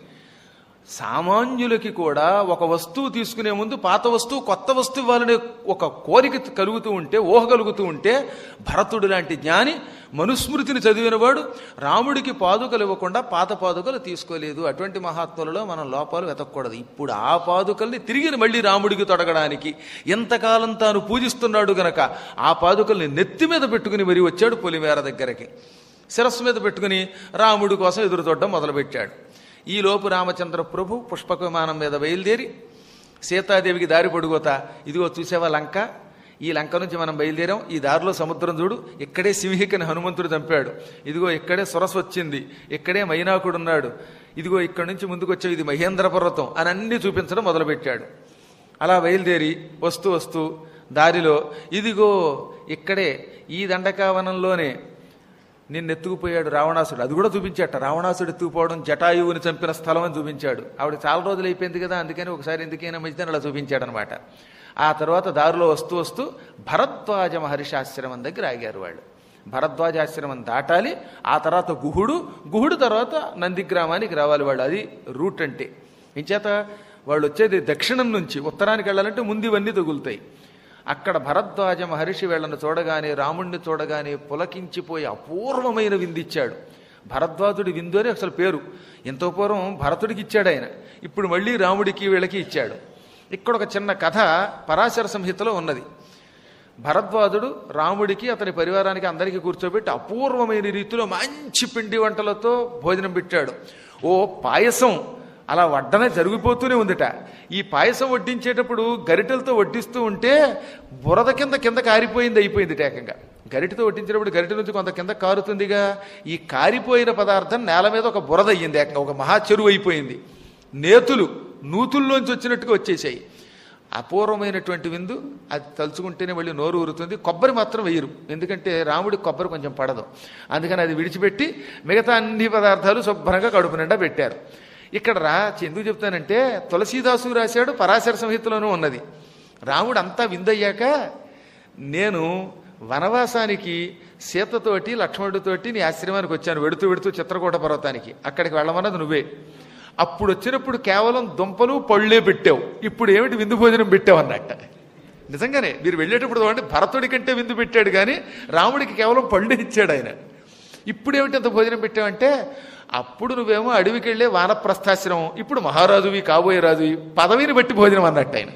సామాన్యులకి కూడా ఒక వస్తువు తీసుకునే ముందు పాత వస్తువు కొత్త వస్తువు ఇవ్వాలనే ఒక కోరిక కలుగుతూ ఉంటే ఊహ కలుగుతూ ఉంటే భరతుడు లాంటి జ్ఞాని మనుస్మృతిని చదివినవాడు రాముడికి పాదుకలు ఇవ్వకుండా పాత పాదుకలు తీసుకోలేదు అటువంటి మహాత్ములలో మనం లోపాలు వెతకూడదు ఇప్పుడు ఆ పాదుకల్ని తిరిగి మళ్ళీ రాముడికి తొడగడానికి ఎంతకాలం తాను పూజిస్తున్నాడు గనక ఆ పాదుకల్ని నెత్తి మీద పెట్టుకుని మరీ వచ్చాడు పొలిమేర దగ్గరకి శిరస్సు మీద పెట్టుకుని రాముడి కోసం ఎదురు చూడడం మొదలుపెట్టాడు ఈలోపు రామచంద్ర ప్రభు పుష్పక విమానం మీద బయలుదేరి సీతాదేవికి దారి పొడుగోతా ఇదిగో చూసావా లంక ఈ లంక నుంచి మనం బయలుదేరాం ఈ దారిలో సముద్రం చూడు ఇక్కడే సింహికని హనుమంతుడు చంపాడు ఇదిగో ఇక్కడే సురస్సు వచ్చింది ఇక్కడే మైనాకుడు ఉన్నాడు ఇదిగో ఇక్కడి నుంచి ముందుకు వచ్చే ఇది మహేంద్ర పర్వతం అని అన్ని చూపించడం మొదలుపెట్టాడు అలా బయలుదేరి వస్తూ వస్తూ దారిలో ఇదిగో ఇక్కడే ఈ దండకావనంలోనే నిన్ను ఎత్తుకుపోయాడు రావణాసుడు అది కూడా చూపించాట రావణాసుడు ఎత్తుకుపోవడం జటాయువుని చంపిన స్థలం అని చూపించాడు ఆవిడ చాలా రోజులు అయిపోయింది కదా అందుకని ఒకసారి ఎందుకైనా మంచిదని అలా చూపించాడు అనమాట ఆ తర్వాత దారిలో వస్తూ వస్తూ భరద్వాజ మహర్షి ఆశ్రమం దగ్గర ఆగారు వాళ్ళు భరద్వాజ ఆశ్రమం దాటాలి ఆ తర్వాత గుహుడు గుహుడు తర్వాత నందిగ్రామానికి రావాలి వాళ్ళు అది రూట్ అంటే ఇంచేత వాళ్ళు వచ్చేది దక్షిణం నుంచి ఉత్తరానికి వెళ్ళాలంటే ముందు ఇవన్నీ తగులుతాయి అక్కడ భరద్వాజ మహర్షి వీళ్ళను చూడగానే రాముణ్ణి చూడగానే పులకించిపోయి అపూర్వమైన విందిచ్చాడు భరద్వాజుడి విందు అని అసలు పేరు ఎంతో పూర్వం భరతుడికి ఇచ్చాడు ఆయన ఇప్పుడు మళ్ళీ రాముడికి వీళ్ళకి ఇచ్చాడు ఇక్కడ ఒక చిన్న కథ పరాశర సంహితలో ఉన్నది భరద్వాజుడు రాముడికి అతని పరివారానికి అందరికీ కూర్చోబెట్టి అపూర్వమైన రీతిలో మంచి పిండి వంటలతో భోజనం పెట్టాడు ఓ పాయసం అలా వడ్డనే జరిగిపోతూనే ఉందిట ఈ పాయసం వడ్డించేటప్పుడు గరిటెలతో వడ్డిస్తూ ఉంటే బురద కింద కింద కారిపోయింది అయిపోయింది ఏకంగా గరిటెతో వడ్డించేటప్పుడు గరిటె నుంచి కొంత కింద కారుతుందిగా ఈ కారిపోయిన పదార్థం నేల మీద ఒక బురద అయ్యింది ఏకంగా ఒక మహా చెరువు అయిపోయింది నేతులు నూతుల్లోంచి వచ్చినట్టుగా వచ్చేసాయి అపూర్వమైనటువంటి విందు అది తలుచుకుంటేనే మళ్ళీ నోరు ఊరుతుంది కొబ్బరి మాత్రం వేయరు ఎందుకంటే రాముడికి కొబ్బరి కొంచెం పడదు అందుకని అది విడిచిపెట్టి మిగతా అన్ని పదార్థాలు శుభ్రంగా కడుపు నిండా పెట్టారు ఇక్కడ రా ఎందుకు చెప్తానంటే తులసీదాసు రాశాడు పరాశర సంహితలోనూ ఉన్నది రాముడు అంతా విందయ్యాక నేను వనవాసానికి సీతతోటి లక్ష్మణుడితోటి నీ ఆశ్రమానికి వచ్చాను వెడుతూ వెడుతూ చిత్రకూట పర్వతానికి అక్కడికి వెళ్ళమన్నది నువ్వే అప్పుడు వచ్చినప్పుడు కేవలం దుంపలు పళ్ళే పెట్టావు ఇప్పుడు ఏమిటి విందు భోజనం పెట్టావు అన్నట్ట నిజంగానే మీరు వెళ్ళేటప్పుడు చూడండి భరతుడి కంటే విందు పెట్టాడు కానీ రాముడికి కేవలం పళ్ళు ఇచ్చాడు ఆయన ఇప్పుడు ఏమిటి అంత భోజనం పెట్టావంటే అప్పుడు నువ్వేమో అడవికి వెళ్ళే వానప్రస్థాశ్రమం ఇప్పుడు మహారాజువి కాబోయే రాజువి పదవిని బట్టి భోజనం అన్నట్టు ఆయన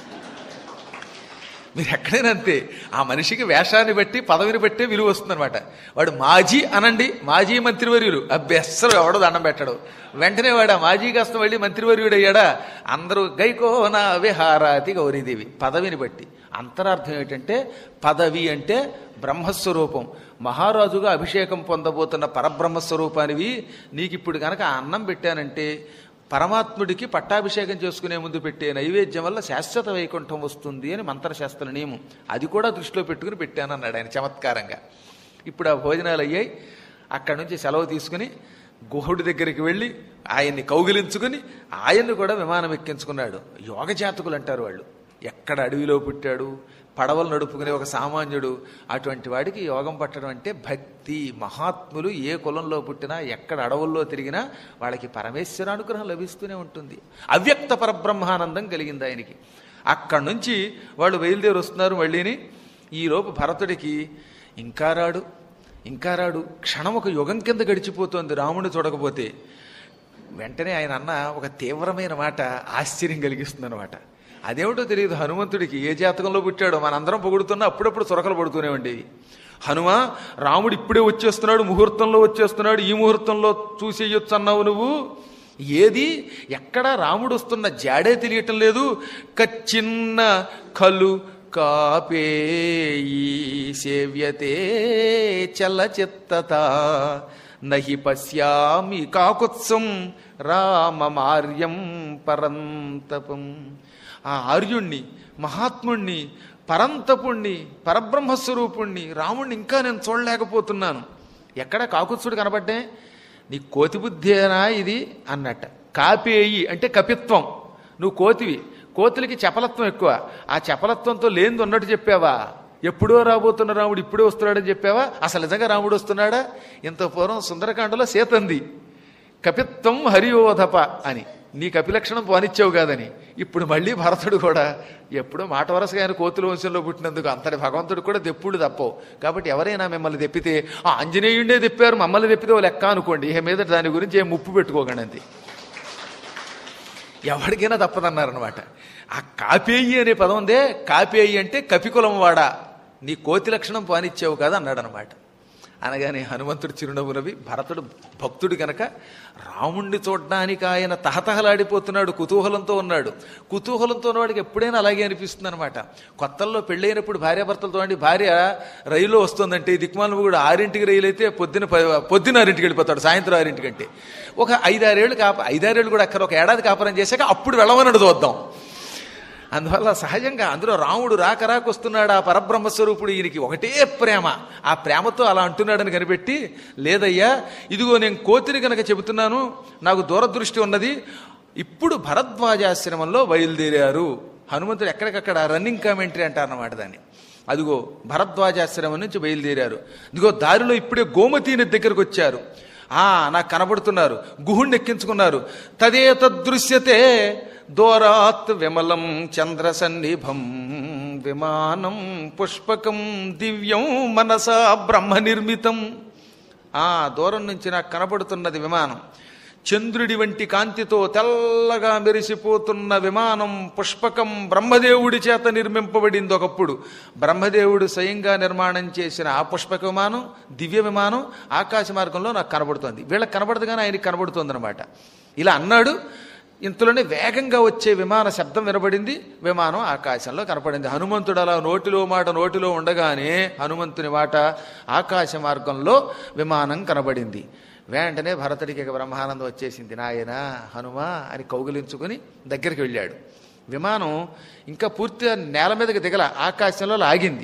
మీరు ఎక్కడైనా అంతే ఆ మనిషికి వేషాన్ని బట్టి పదవిని బట్టే విలువ వస్తుందన్నమాట వాడు మాజీ అనండి మాజీ మంత్రివర్యులు అబ్బెస్సలు ఎవడో దండం పెట్టడు వెంటనే వాడు ఆ మాజీ కాస్త మళ్ళీ మంత్రివర్యుడు అయ్యాడా అందరూ గైకోన విహారాతి గౌరీదేవి పదవిని బట్టి అంతరార్థం ఏంటంటే పదవి అంటే బ్రహ్మస్వరూపం మహారాజుగా అభిషేకం పొందబోతున్న పరబ్రహ్మస్వరూపానివి నీకు ఇప్పుడు కనుక ఆ అన్నం పెట్టానంటే పరమాత్ముడికి పట్టాభిషేకం చేసుకునే ముందు పెట్టే నైవేద్యం వల్ల శాశ్వత వైకుంఠం వస్తుంది అని మంత్రశాస్త్ర నియమం అది కూడా దృష్టిలో పెట్టుకుని పెట్టానన్నాడు ఆయన చమత్కారంగా ఇప్పుడు ఆ భోజనాలు అయ్యాయి అక్కడి నుంచి సెలవు తీసుకుని గుహుడి దగ్గరికి వెళ్ళి ఆయన్ని కౌగిలించుకుని ఆయన్ని కూడా విమానం ఎక్కించుకున్నాడు యోగ జాతకులు అంటారు వాళ్ళు ఎక్కడ అడవిలో పుట్టాడు పడవలు నడుపుకునే ఒక సామాన్యుడు అటువంటి వాడికి యోగం పట్టడం అంటే భక్తి మహాత్ములు ఏ కులంలో పుట్టినా ఎక్కడ అడవుల్లో తిరిగినా వాళ్ళకి పరమేశ్వర అనుగ్రహం లభిస్తూనే ఉంటుంది అవ్యక్త పరబ్రహ్మానందం కలిగింది ఆయనకి అక్కడి నుంచి వాళ్ళు బయలుదేరి వస్తున్నారు మళ్ళీని ఈలోపు భరతుడికి ఇంకా రాడు ఇంకా రాడు క్షణం ఒక యుగం కింద గడిచిపోతోంది రాముడిని చూడకపోతే వెంటనే ఆయన అన్న ఒక తీవ్రమైన మాట ఆశ్చర్యం కలిగిస్తుంది అనమాట అదేమిటో తెలియదు హనుమంతుడికి ఏ జాతకంలో పుట్టాడో మనందరం పొగుడుతున్నా అప్పుడప్పుడు సొరకలు పడుతూనే ఉండేవి హనుమ రాముడు ఇప్పుడే వచ్చేస్తున్నాడు ముహూర్తంలో వచ్చేస్తున్నాడు ఈ ముహూర్తంలో చూసేయొచ్చు అన్నావు నువ్వు ఏది ఎక్కడ రాముడు వస్తున్న జాడే తెలియటం లేదు కచ్చిన్న కలు కాపేయి సేవ్యతే చలచిత్తత నహి పశ్యామి కాకుత్సం రామమార్యం పరంతపం ఆ ఆర్యుణ్ణి మహాత్ముణ్ణి పరంతపుణ్ణి పరబ్రహ్మస్వరూపుణ్ణి రాముణ్ణి ఇంకా నేను చూడలేకపోతున్నాను ఎక్కడ కాకుత్సుడు కనబడ్డే నీ కోతి బుద్ధేనా ఇది అన్నట్ట కాపేయి అంటే కపిత్వం నువ్వు కోతివి కోతులకి చపలత్వం ఎక్కువ ఆ చపలత్వంతో లేనిది ఉన్నట్టు చెప్పావా ఎప్పుడో రాబోతున్న రాముడు ఇప్పుడే వస్తున్నాడని చెప్పావా అసలు నిజంగా రాముడు వస్తున్నాడా ఇంత పూర్వం సుందరకాండలో సీతంది కపిత్వం హరియోధప అని నీ కపిలక్షణం పోనిచ్చావు కాదని ఇప్పుడు మళ్ళీ భరతుడు కూడా ఎప్పుడో మాట వరసగా ఆయన కోతుల వంశంలో పుట్టినందుకు అంతటి భగవంతుడు కూడా దెప్పుడు తప్పవు కాబట్టి ఎవరైనా మిమ్మల్ని తెప్పితే ఆ ఆంజనేయుండే తెప్పారు మమ్మల్ని తెప్పితే ఓ లెక్క అనుకోండి ఇక మీద దాని గురించి ఏం ముప్పు పెట్టుకోకండి అంతే ఎవరికైనా తప్పదన్నారనమాట ఆ కాపేయి అనే పదం ఉందే కాపేయి అంటే కపికులం వాడా నీ కోతి లక్షణం పానిచ్చావు కదా అన్నాడనమాట అనగానే హనుమంతుడు చిరునవ్వునవి భరతుడు భక్తుడు గనక రాముణ్ణి చూడడానికి ఆయన తహతహలాడిపోతున్నాడు కుతూహలంతో ఉన్నాడు కుతూహలంతో ఉన్నవాడికి ఎప్పుడైనా అలాగే అనిపిస్తుంది అనమాట కొత్తల్లో పెళ్ళైనప్పుడు భార్యాభర్తలతో అండి భార్య రైలు వస్తుందంటే దిక్మాలను కూడా ఆరింటికి రైలు అయితే పొద్దున ప- పొద్దున ఆరింటికి వెళ్ళిపోతాడు సాయంత్రం ఆరింటికంటే ఒక ఐదారేళ్ళు కాప ఐదారేళ్ళు కూడా అక్కడ ఒక ఏడాది కాపురం చేశాక అప్పుడు వెళ్ళమన్నాడు చూద్దాం అందువల్ల సహజంగా అందులో రాముడు రాక రాక వస్తున్నాడు ఆ పరబ్రహ్మస్వరూపుడు ఈయనకి ఒకటే ప్రేమ ఆ ప్రేమతో అలా అంటున్నాడని కనిపెట్టి లేదయ్యా ఇదిగో నేను కోతిని గనక చెబుతున్నాను నాకు దూరదృష్టి ఉన్నది ఇప్పుడు భరద్వాజాశ్రమంలో బయలుదేరారు హనుమంతుడు ఎక్కడికక్కడ రన్నింగ్ కామెంటరీ అంటారన్నమాట దాన్ని అదిగో భరద్వాజాశ్రమం నుంచి బయలుదేరారు ఇదిగో దారిలో ఇప్పుడే గోమతి నది దగ్గరకు వచ్చారు ఆ నాకు కనబడుతున్నారు గుహుణ్ణి ఎక్కించుకున్నారు తదే తదృశ్యతే దూరాత్ విమలం చంద్ర సన్నిభం విమానం పుష్పకం దివ్యం మనసా బ్రహ్మ నిర్మితం ఆ దూరం నుంచి నాకు కనబడుతున్నది విమానం చంద్రుడి వంటి కాంతితో తెల్లగా మెరిసిపోతున్న విమానం పుష్పకం బ్రహ్మదేవుడి చేత నిర్మింపబడింది ఒకప్పుడు బ్రహ్మదేవుడు స్వయంగా నిర్మాణం చేసిన ఆ పుష్పక విమానం దివ్య విమానం ఆకాశ మార్గంలో నాకు కనబడుతోంది వీళ్ళకి కనబడదు కానీ ఆయనకి కనబడుతోంది అనమాట ఇలా అన్నాడు ఇంతలోనే వేగంగా వచ్చే విమాన శబ్దం వినబడింది విమానం ఆకాశంలో కనపడింది హనుమంతుడు అలా నోటిలో మాట నోటిలో ఉండగానే హనుమంతుని మాట ఆకాశ మార్గంలో విమానం కనబడింది వెంటనే భరతుడికి ఇక బ్రహ్మానందం వచ్చేసింది నాయన హనుమ అని కౌగిలించుకుని దగ్గరికి వెళ్ళాడు విమానం ఇంకా పూర్తిగా నేల మీదకి దిగల ఆకాశంలో ఆగింది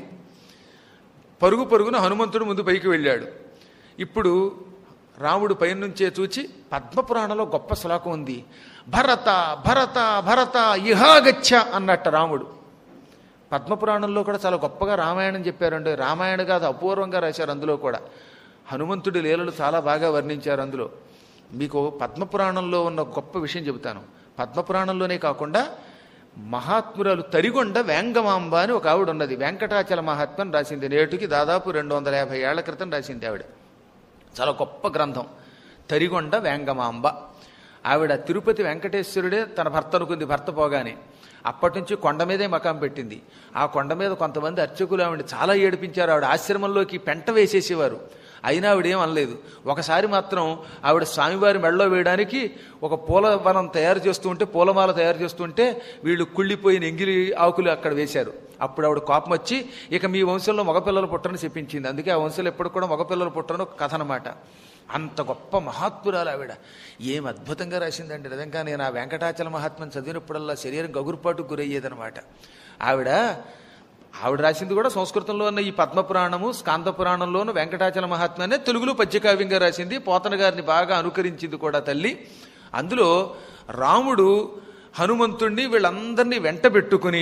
పరుగు పరుగున హనుమంతుడు ముందు పైకి వెళ్ళాడు ఇప్పుడు రాముడు పైనుంచే చూచి పద్మపురాణంలో గొప్ప శ్లోకం ఉంది భరత భరత భరత ఇహాగచ్చ అన్నట్ట రాముడు పద్మపురాణంలో కూడా చాలా గొప్పగా రామాయణం చెప్పారండి రామాయణ కాదు అపూర్వంగా రాశారు అందులో కూడా హనుమంతుడి లీలలు చాలా బాగా వర్ణించారు అందులో మీకు పద్మపురాణంలో ఉన్న గొప్ప విషయం చెబుతాను పద్మపురాణంలోనే కాకుండా మహాత్మురాలు తరిగొండ వేంగమాంబ అని ఒక ఆవిడ ఉన్నది వెంకటాచల మహాత్మని రాసింది నేటికి దాదాపు రెండు వందల యాభై ఏళ్ల క్రితం రాసింది ఆవిడ చాలా గొప్ప గ్రంథం తరిగొండ వేంగమాంబ ఆవిడ తిరుపతి వెంకటేశ్వరుడే తన భర్త అనుకుంది భర్త పోగానే అప్పటి నుంచి కొండ మీదే మకాం పెట్టింది ఆ కొండ మీద కొంతమంది అర్చకులు ఆవిడ చాలా ఏడిపించారు ఆవిడ ఆశ్రమంలోకి పెంట వేసేసేవారు అయినా ఆవిడేం అనలేదు ఒకసారి మాత్రం ఆవిడ స్వామివారి మెడలో వేయడానికి ఒక పూలవనం తయారు చేస్తూ ఉంటే పూలమాల తయారు చేస్తుంటే వీళ్ళు కుళ్ళిపోయిన ఎంగిలి ఆకులు అక్కడ వేశారు అప్పుడు ఆవిడ కోపం వచ్చి ఇక మీ వంశంలో మగపిల్లలు పుట్టని చెప్పించింది అందుకే ఆ వంశంలో ఎప్పుడు కూడా మగపిల్లలు పుట్టని ఒక కథ అనమాట అంత గొప్ప మహాత్మురాలు ఆవిడ ఏం అద్భుతంగా రాసిందండి నిజంగా నేను ఆ వెంకటాచల మహాత్మని చదివినప్పుడల్లా శరీరం గగురుపాటుకు గురయ్యేదనమాట ఆవిడ ఆవిడ రాసింది కూడా సంస్కృతంలో ఉన్న ఈ పద్మపురాణము స్కాంద పురాణంలోను వెంకటాచల మహాత్మనే తెలుగులో పద్యకావ్యంగా రాసింది పోతన గారిని బాగా అనుకరించింది కూడా తల్లి అందులో రాముడు హనుమంతుణ్ణి వీళ్ళందరినీ వెంట పెట్టుకుని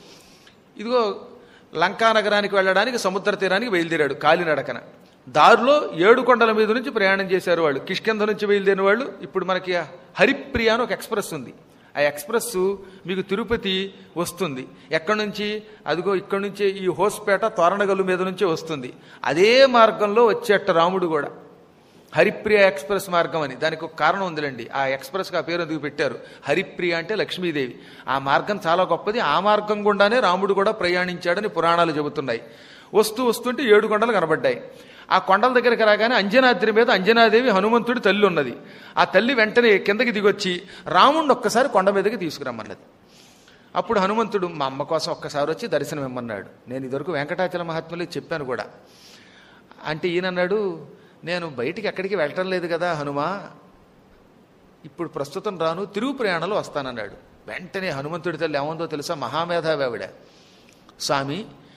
ఇదిగో లంకా నగరానికి వెళ్ళడానికి సముద్ర తీరానికి బయలుదేరాడు కాలినడకన దారిలో ఏడు కొండల మీద నుంచి ప్రయాణం చేశారు వాళ్ళు కిష్కింద నుంచి బయలుదేరిన వాళ్ళు ఇప్పుడు మనకి హరిప్రియ అని ఒక ఎక్స్ప్రెస్ ఉంది ఆ ఎక్స్ప్రెస్ మీకు తిరుపతి వస్తుంది ఎక్కడి నుంచి అదిగో ఇక్కడి నుంచే ఈ హోస్పేట తోరణగల్లు మీద నుంచే వస్తుంది అదే మార్గంలో వచ్చేట రాముడు కూడా హరిప్రియ ఎక్స్ప్రెస్ మార్గం అని దానికి ఒక కారణం ఉందిలేండి ఆ ఎక్స్ప్రెస్కి ఆ పేరు ఎందుకు పెట్టారు హరిప్రియ అంటే లక్ష్మీదేవి ఆ మార్గం చాలా గొప్పది ఆ మార్గం గుండానే రాముడు కూడా ప్రయాణించాడని పురాణాలు చెబుతున్నాయి వస్తూ వస్తుంటే ఏడు కొండలు కనబడ్డాయి ఆ కొండల దగ్గరికి రాగానే అంజనాద్రి మీద అంజనాదేవి హనుమంతుడి తల్లి ఉన్నది ఆ తల్లి వెంటనే కిందకి దిగొచ్చి రాముడిని ఒక్కసారి కొండ మీదకి తీసుకురమ్మన్నది అప్పుడు హనుమంతుడు మా అమ్మ కోసం ఒక్కసారి వచ్చి దర్శనం ఇమ్మన్నాడు నేను ఇదివరకు వెంకటాచల మహాత్ములే చెప్పాను కూడా అంటే ఈయనన్నాడు నేను బయటికి ఎక్కడికి వెళ్ళటం లేదు కదా హనుమా ఇప్పుడు ప్రస్తుతం రాను తిరుగు ప్రయాణంలో వస్తానన్నాడు వెంటనే హనుమంతుడి తల్లి ఏముందో తెలుసా మహామేధావి ఆవిడ స్వామి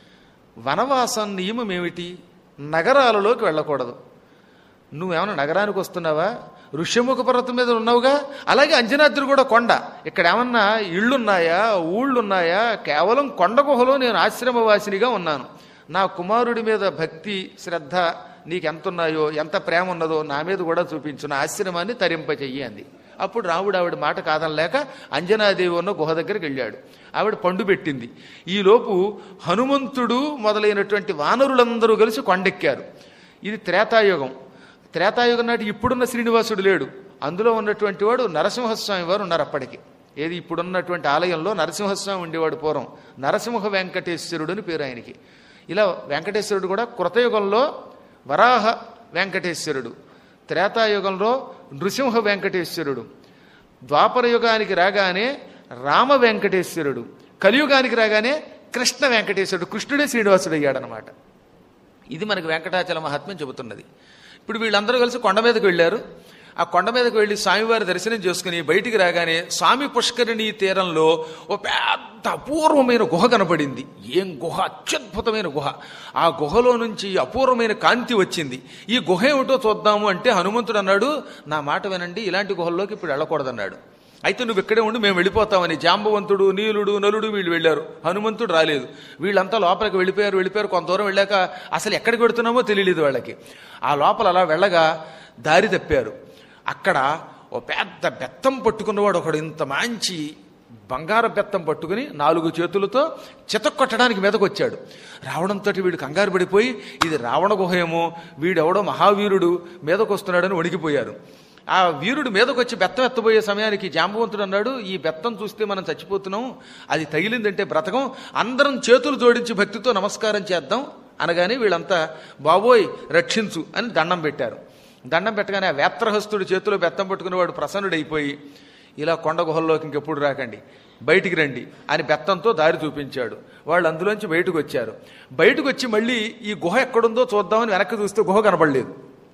వనవాసం నియమం ఏమిటి నగరాలలోకి వెళ్ళకూడదు నువ్వేమైనా నగరానికి వస్తున్నావా ఋష్యముఖ పర్వతం మీద ఉన్నావుగా అలాగే అంజనాద్రి కూడా కొండ ఇక్కడ ఏమన్నా ఇళ్ళున్నాయా ఊళ్ళున్నాయా కేవలం కొండ గుహలో నేను ఆశ్రమవాసినిగా ఉన్నాను నా కుమారుడి మీద భక్తి శ్రద్ధ నీకు ఎంత ఉన్నాయో ఎంత ప్రేమ ఉన్నదో నా మీద కూడా చూపించు నా ఆశ్రమాన్ని తరింపచెయ్యి అంది అప్పుడు రాముడు ఆవిడ మాట కాదనలేక అంజనాదేవి ఉన్న గుహ దగ్గరికి వెళ్ళాడు ఆవిడ పండు పెట్టింది ఈలోపు హనుమంతుడు మొదలైనటువంటి వానరులందరూ కలిసి కొండెక్కారు ఇది త్రేతాయుగం త్రేతాయుగం నాటి ఇప్పుడున్న శ్రీనివాసుడు లేడు అందులో ఉన్నటువంటి వాడు నరసింహస్వామి వారు ఉన్నారు అప్పటికి ఏది ఇప్పుడున్నటువంటి ఆలయంలో నరసింహస్వామి ఉండేవాడు పూర్వం నరసింహ వెంకటేశ్వరుడు అని పేరు ఆయనకి ఇలా వెంకటేశ్వరుడు కూడా కృతయుగంలో వరాహ వెంకటేశ్వరుడు త్రేతాయుగంలో నృసింహ వెంకటేశ్వరుడు ద్వాపర యుగానికి రాగానే రామ వెంకటేశ్వరుడు కలియుగానికి రాగానే కృష్ణ వెంకటేశ్వరుడు కృష్ణుడే శ్రీనివాసుడు అయ్యాడనమాట ఇది మనకి వెంకటాచల మహాత్మ్యం చెబుతున్నది ఇప్పుడు వీళ్ళందరూ కలిసి కొండ మీదకి వెళ్ళారు ఆ కొండ మీదకి వెళ్ళి స్వామివారి దర్శనం చేసుకుని బయటికి రాగానే స్వామి పుష్కరిణి తీరంలో ఓ పెద్ద అపూర్వమైన గుహ కనపడింది ఏం గుహ అత్యద్భుతమైన గుహ ఆ గుహలో నుంచి అపూర్వమైన కాంతి వచ్చింది ఈ గుహ ఏమిటో చూద్దాము అంటే హనుమంతుడు అన్నాడు నా మాట వినండి ఇలాంటి గుహల్లోకి ఇప్పుడు వెళ్ళకూడదన్నాడు అయితే నువ్వు ఇక్కడే ఉండి మేము వెళ్ళిపోతామని జాంబవంతుడు నీలుడు నలుడు వీళ్ళు వెళ్ళారు హనుమంతుడు రాలేదు వీళ్ళంతా లోపలికి వెళ్ళిపోయారు వెళ్ళిపోయారు కొంత దూరం వెళ్ళాక అసలు ఎక్కడికి వెడుతున్నామో తెలియలేదు వాళ్ళకి ఆ లోపల అలా వెళ్ళగా దారి తప్పారు అక్కడ ఓ పెద్ద బెత్తం పట్టుకున్నవాడు ఒకడు ఇంత మంచి బంగారు బెత్తం పట్టుకుని నాలుగు చేతులతో చితక్కొట్టడానికి మీదకు వచ్చాడు రావడంతో వీడు కంగారు పడిపోయి ఇది రావణ గుహేమో వీడెవడో మహావీరుడు మీదకు వస్తున్నాడని వణికిపోయారు ఆ వీరుడు మీదకు వచ్చి బెత్తం ఎత్తబోయే సమయానికి జాంబవంతుడు అన్నాడు ఈ బెత్తం చూస్తే మనం చచ్చిపోతున్నాం అది తగిలిందంటే బ్రతకం అందరం చేతులు జోడించి భక్తితో నమస్కారం చేద్దాం అనగానే వీళ్ళంతా బాబోయ్ రక్షించు అని దండం పెట్టారు దండం పెట్టగానే ఆ వేత్రహస్తుడు చేతిలో బెత్తం పట్టుకునేవాడు ప్రసన్నుడైపోయి ఇలా కొండ గుహల్లోకి ఇంకెప్పుడు రాకండి బయటికి రండి అని బెత్తంతో దారి చూపించాడు వాళ్ళు అందులోంచి బయటకు వచ్చారు బయటకు వచ్చి మళ్ళీ ఈ గుహ ఎక్కడుందో చూద్దామని వెనక్కి చూస్తే గుహ కనబడలేదు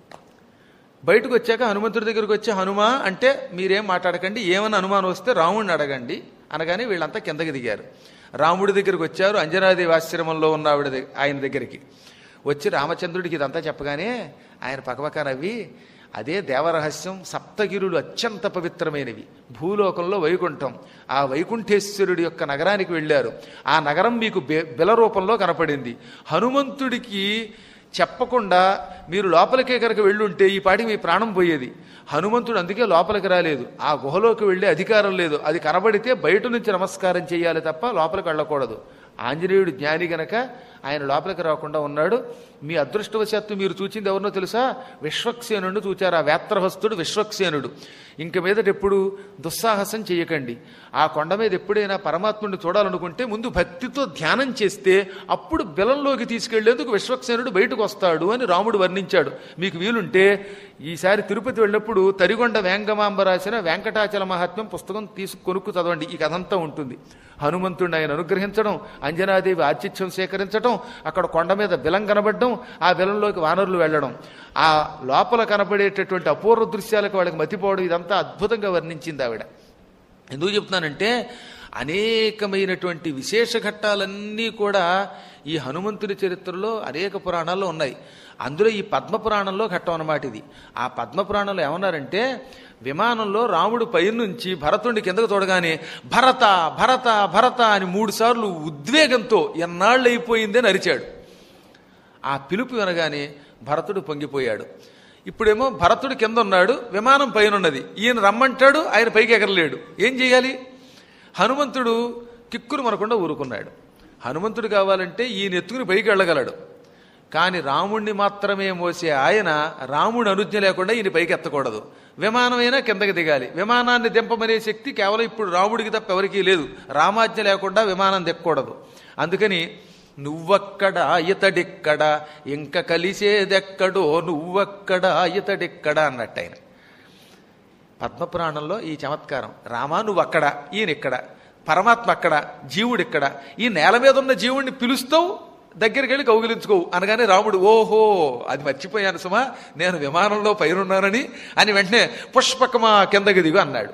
బయటకు వచ్చాక హనుమంతుడి దగ్గరికి వచ్చి హనుమా అంటే మీరేం మాట్లాడకండి ఏమైనా అనుమానం వస్తే రాముడిని అడగండి అనగానే వీళ్ళంతా కిందకి దిగారు రాముడి దగ్గరికి వచ్చారు అంజనాదేవి ఆశ్రమంలో ఉన్న ఆవిడ దగ్గ- ఆయన దగ్గరికి వచ్చి రామచంద్రుడికి ఇదంతా చెప్పగానే ఆయన పక్కపక్క నవ్వి అదే దేవరహస్యం సప్తగిరులు అత్యంత పవిత్రమైనవి భూలోకంలో వైకుంఠం ఆ వైకుంఠేశ్వరుడి యొక్క నగరానికి వెళ్ళారు ఆ నగరం మీకు బె- బిల రూపంలో కనపడింది హనుమంతుడికి చెప్పకుండా మీరు లోపలికే కనుక వెళ్ళుంటే ఈ పాటికి మీ ప్రాణం పోయేది హనుమంతుడు అందుకే లోపలికి రాలేదు ఆ గుహలోకి వెళ్ళే అధికారం లేదు అది కనబడితే బయట నుంచి నమస్కారం చేయాలి తప్ప లోపలికి వెళ్ళకూడదు ఆంజనేయుడు జ్ఞాని గనక ఆయన లోపలికి రాకుండా ఉన్నాడు మీ అదృష్టవశాత్తు మీరు చూచింది ఎవరినో తెలుసా విశ్వక్సేనుడు చూచారు ఆ వేత్రహస్తుడు విశ్వక్సేనుడు ఇంక మీదట ఎప్పుడు దుస్సాహసం చేయకండి ఆ కొండ మీద ఎప్పుడైనా పరమాత్ముడిని చూడాలనుకుంటే ముందు భక్తితో ధ్యానం చేస్తే అప్పుడు బిలంలోకి తీసుకెళ్లేందుకు విశ్వక్సేనుడు బయటకు వస్తాడు అని రాముడు వర్ణించాడు మీకు వీలుంటే ఈసారి తిరుపతి వెళ్ళినప్పుడు తరిగొండ వేంగమాంబ రాసిన వెంకటాచల మహాత్మ్యం పుస్తకం తీసు కొనుక్కు చదవండి ఈ కథంతా ఉంటుంది హనుమంతుడిని ఆయన అనుగ్రహించడం అంజనాదేవి ఆతిథ్యం సేకరించడం అక్కడ కొండ మీద బిలం కనబడడం ఆ బిలంలోకి వానరులు వెళ్ళడం ఆ లోపల కనబడేటటువంటి అపూర్వ దృశ్యాలకు వాళ్ళకి మతిపోవడం ఇదంతా అద్భుతంగా వర్ణించింది ఆవిడ ఎందుకు చెప్తున్నానంటే అనేకమైనటువంటి విశేష ఘట్టాలన్నీ కూడా ఈ హనుమంతుడి చరిత్రలో అనేక పురాణాల్లో ఉన్నాయి అందులో ఈ పద్మ పురాణంలో ఘట్టం అన్నమాట ఇది ఆ పద్మ పురాణంలో ఏమన్నారంటే విమానంలో రాముడు పైనుంచి భరతుడిని కిందకు తోడగానే భరత భరత భరత అని మూడు సార్లు ఉద్వేగంతో ఎన్నాళ్ళు అయిపోయిందని అరిచాడు ఆ పిలుపు వినగానే భరతుడు పొంగిపోయాడు ఇప్పుడేమో భరతుడు కింద ఉన్నాడు విమానం పైన ఉన్నది ఈయన రమ్మంటాడు ఆయన పైకి ఎగరలేడు ఏం చేయాలి హనుమంతుడు కిక్కురు మనకుండా ఊరుకున్నాడు హనుమంతుడు కావాలంటే ఈయన ఎత్తుకుని పైకి వెళ్ళగలడు కానీ రాముణ్ణి మాత్రమే మోసే ఆయన రాముడి అనుజ్ఞ లేకుండా ఈయన పైకి ఎత్తకూడదు విమానమైనా కిందకి దిగాలి విమానాన్ని దింపమనే శక్తి కేవలం ఇప్పుడు రాముడికి తప్ప ఎవరికీ లేదు రామాజ్ఞ లేకుండా విమానం దిక్కకూడదు అందుకని నువ్వక్కడ ఇతడిక్కడ ఇంక కలిసేదెక్కడో నువ్వక్కడ ఇతడిక్కడ అన్నట్టు ఆయన పద్మపురాణంలో ఈ చమత్కారం రామా నువ్వు అక్కడ ఈయన ఇక్కడ పరమాత్మ అక్కడ జీవుడు ఇక్కడ ఈ నేల మీద ఉన్న జీవుడిని పిలుస్తావు దగ్గరికి వెళ్ళి కౌగిలించుకోవు అనగానే రాముడు ఓహో అది మర్చిపోయాను సుమా నేను విమానంలో పైరున్నానని అని వెంటనే పుష్పకమా కిందకి దిగు అన్నాడు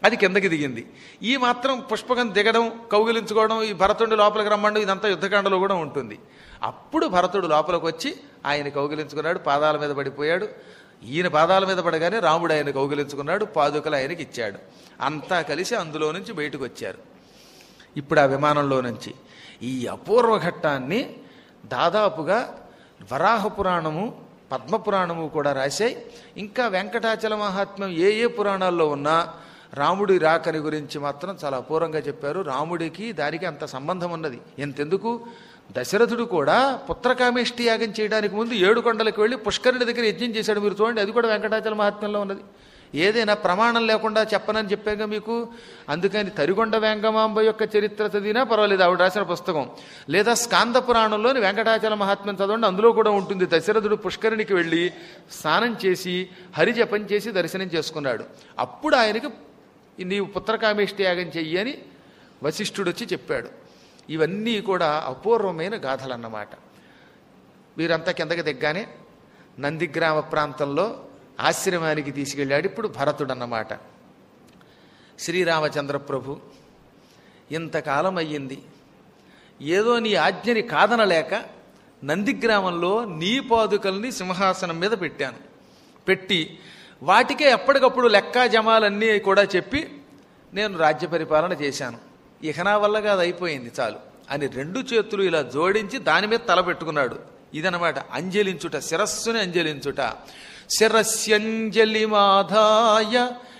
అది కిందకి దిగింది ఈ మాత్రం పుష్పకం దిగడం కౌగిలించుకోవడం ఈ భరతుడి లోపలికి రమ్మండం ఇదంతా యుద్ధకాండలో కూడా ఉంటుంది అప్పుడు భరతుడు లోపలికి వచ్చి ఆయన కౌగిలించుకున్నాడు పాదాల మీద పడిపోయాడు ఈయన పాదాల మీద పడగానే రాముడు ఆయన కౌగిలించుకున్నాడు పాదుకలు ఆయనకి ఇచ్చాడు అంతా కలిసి అందులో నుంచి బయటకు వచ్చారు ఇప్పుడు ఆ విమానంలో నుంచి ఈ అపూర్వ ఘట్టాన్ని దాదాపుగా వరాహ పురాణము పద్మపురాణము కూడా రాశాయి ఇంకా వెంకటాచల మహాత్మ్యం ఏ ఏ పురాణాల్లో ఉన్నా రాముడి రాకని గురించి మాత్రం చాలా అపూర్వంగా చెప్పారు రాముడికి దానికి అంత సంబంధం ఉన్నది ఎంతెందుకు దశరథుడు కూడా పుత్రకామేష్టి యాగం చేయడానికి ముందు ఏడు కొండలకు వెళ్ళి పుష్కరుడి దగ్గర యజ్ఞం చేశాడు మీరు చూడండి అది కూడా వెంకటాచల మహాత్మ్యంలో ఉన్నది ఏదైనా ప్రమాణం లేకుండా చెప్పనని చెప్పాక మీకు అందుకని తరిగొండ వెంగమాంబ యొక్క చరిత్ర చదివినా పర్వాలేదు ఆవిడ రాసిన పుస్తకం లేదా స్కాంద పురాణంలోని వెంకటాచల మహాత్మ్యం చదవండి అందులో కూడా ఉంటుంది దశరథుడు పుష్కరునికి వెళ్ళి స్నానం చేసి హరిజపం చేసి దర్శనం చేసుకున్నాడు అప్పుడు ఆయనకి నీవు పుత్రకామేష్టి యాగం చెయ్యి అని వశిష్ఠుడు వచ్చి చెప్పాడు ఇవన్నీ కూడా అపూర్వమైన గాథలన్నమాట వీరంతా కిందకి దిగ్గానే నందిగ్రామ ప్రాంతంలో ఆశ్రమానికి తీసుకెళ్ళాడు ఇప్పుడు భరతుడు అన్నమాట శ్రీరామచంద్ర ప్రభు ఇంతకాలం అయ్యింది ఏదో నీ ఆజ్ఞని కాదనలేక నందిగ్రామంలో నీ పాదుకల్ని సింహాసనం మీద పెట్టాను పెట్టి వాటికే ఎప్పటికప్పుడు లెక్కా జమాలన్నీ కూడా చెప్పి నేను రాజ్య పరిపాలన చేశాను ఇక నా వల్ల కాదు అయిపోయింది చాలు అని రెండు చేతులు ఇలా జోడించి దాని మీద తల పెట్టుకున్నాడు ఇదనమాట అంజలించుట శిరస్సుని అంజలించుట శిరస్యంజలి మాధాయ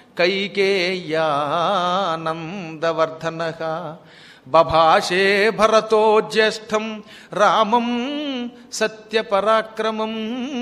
కైకేయానందవర్ధన బభాషే భరతో జ్యేష్టం రామం సత్యపరాక్రమం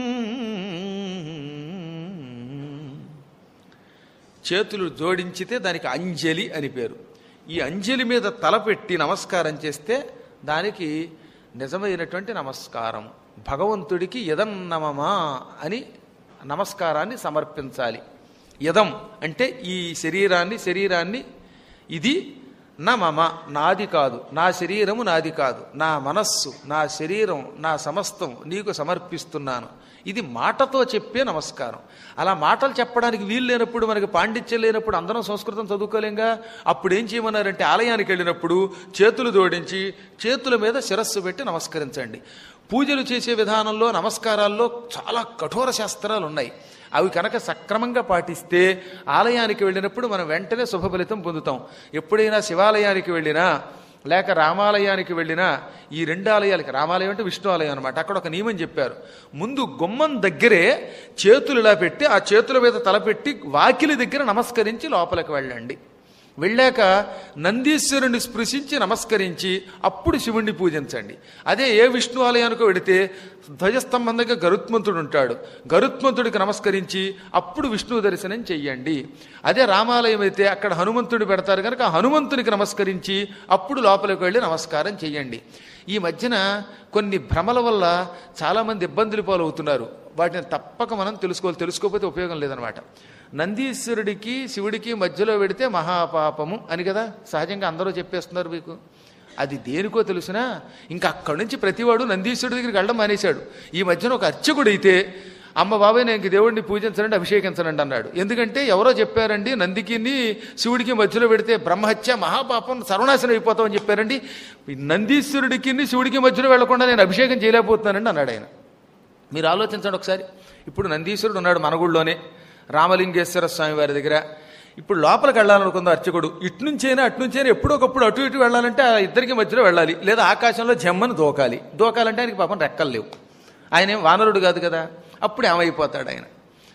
చేతులు జోడించితే దానికి అంజలి అని పేరు ఈ అంజలి మీద తలపెట్టి నమస్కారం చేస్తే దానికి నిజమైనటువంటి నమస్కారం భగవంతుడికి యదన్నమమా అని నమస్కారాన్ని సమర్పించాలి యదం అంటే ఈ శరీరాన్ని శరీరాన్ని ఇది నా మమ నాది కాదు నా శరీరము నాది కాదు నా మనస్సు నా శరీరం నా సమస్తం నీకు సమర్పిస్తున్నాను ఇది మాటతో చెప్పే నమస్కారం అలా మాటలు చెప్పడానికి వీలు లేనప్పుడు మనకి పాండిత్యం లేనప్పుడు అందరం సంస్కృతం చదువుకోలేంగా అప్పుడు ఏం చేయమన్నారంటే ఆలయానికి వెళ్ళినప్పుడు చేతులు జోడించి చేతుల మీద శిరస్సు పెట్టి నమస్కరించండి పూజలు చేసే విధానంలో నమస్కారాల్లో చాలా కఠోర శాస్త్రాలు ఉన్నాయి అవి కనుక సక్రమంగా పాటిస్తే ఆలయానికి వెళ్ళినప్పుడు మనం వెంటనే శుభ ఫలితం పొందుతాం ఎప్పుడైనా శివాలయానికి వెళ్ళినా లేక రామాలయానికి వెళ్ళినా ఈ రెండు ఆలయాలకి రామాలయం అంటే విష్ణు ఆలయం అనమాట అక్కడ ఒక నియమం చెప్పారు ముందు గుమ్మం దగ్గరే చేతులు ఇలా పెట్టి ఆ చేతుల మీద తలపెట్టి వాకిలి దగ్గర నమస్కరించి లోపలికి వెళ్ళండి వెళ్ళాక నందీశ్వరుని స్పృశించి నమస్కరించి అప్పుడు శివుణ్ణి పూజించండి అదే ఏ విష్ణు ఆలయానికి వెడితే ధ్వజస్తంభం దగ్గర గరుత్మంతుడు ఉంటాడు గరుత్మంతుడికి నమస్కరించి అప్పుడు విష్ణు దర్శనం చెయ్యండి అదే రామాలయం అయితే అక్కడ హనుమంతుడు పెడతారు కనుక ఆ హనుమంతునికి నమస్కరించి అప్పుడు లోపలికి వెళ్ళి నమస్కారం చెయ్యండి ఈ మధ్యన కొన్ని భ్రమల వల్ల చాలామంది ఇబ్బందులు పాలవుతున్నారు వాటిని తప్పక మనం తెలుసుకోవాలి తెలుసుకోకపోతే ఉపయోగం లేదనమాట నందీశ్వరుడికి శివుడికి మధ్యలో పెడితే మహాపాపము అని కదా సహజంగా అందరూ చెప్పేస్తున్నారు మీకు అది దేనికో తెలుసునా ఇంకా అక్కడి నుంచి ప్రతివాడు నందీశ్వరుడి దగ్గరికి వెళ్ళడం మానేశాడు ఈ మధ్యన ఒక అర్చకుడు అయితే అమ్మ బాబాయ్ నేను ఇంక దేవుడిని పూజించనండి అభిషేకించనండి అన్నాడు ఎందుకంటే ఎవరో చెప్పారండి నందికిని శివుడికి మధ్యలో పెడితే బ్రహ్మహత్య మహాపాపం సర్వనాశనం అయిపోతామని చెప్పారండి ఈ నందీశ్వరుడికి శివుడికి మధ్యలో వెళ్లకుండా నేను అభిషేకం చేయలేకపోతున్నానండి అన్నాడు ఆయన మీరు ఆలోచించండి ఒకసారి ఇప్పుడు నందీశ్వరుడు ఉన్నాడు మన గుళ్ళోనే రామలింగేశ్వర స్వామి వారి దగ్గర ఇప్పుడు లోపలికి వెళ్ళాలనుకుంది అర్చకుడు ఇటు నుంచైనా అటు నుంచైనా ఎప్పుడొకప్పుడు అటు ఇటు వెళ్ళాలంటే ఆ ఇద్దరికి మధ్యలో వెళ్ళాలి లేదా ఆకాశంలో జమ్మని దూకాలి దూకాలంటే ఆయనకి పాపం రెక్కలు లేవు ఆయన ఏం వానరుడు కాదు కదా అప్పుడు ఏమైపోతాడు ఆయన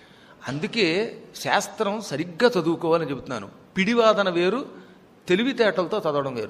అందుకే శాస్త్రం సరిగ్గా చదువుకోవాలని చెబుతున్నాను పిడివాదన వేరు తెలివితేటలతో చదవడం వేరు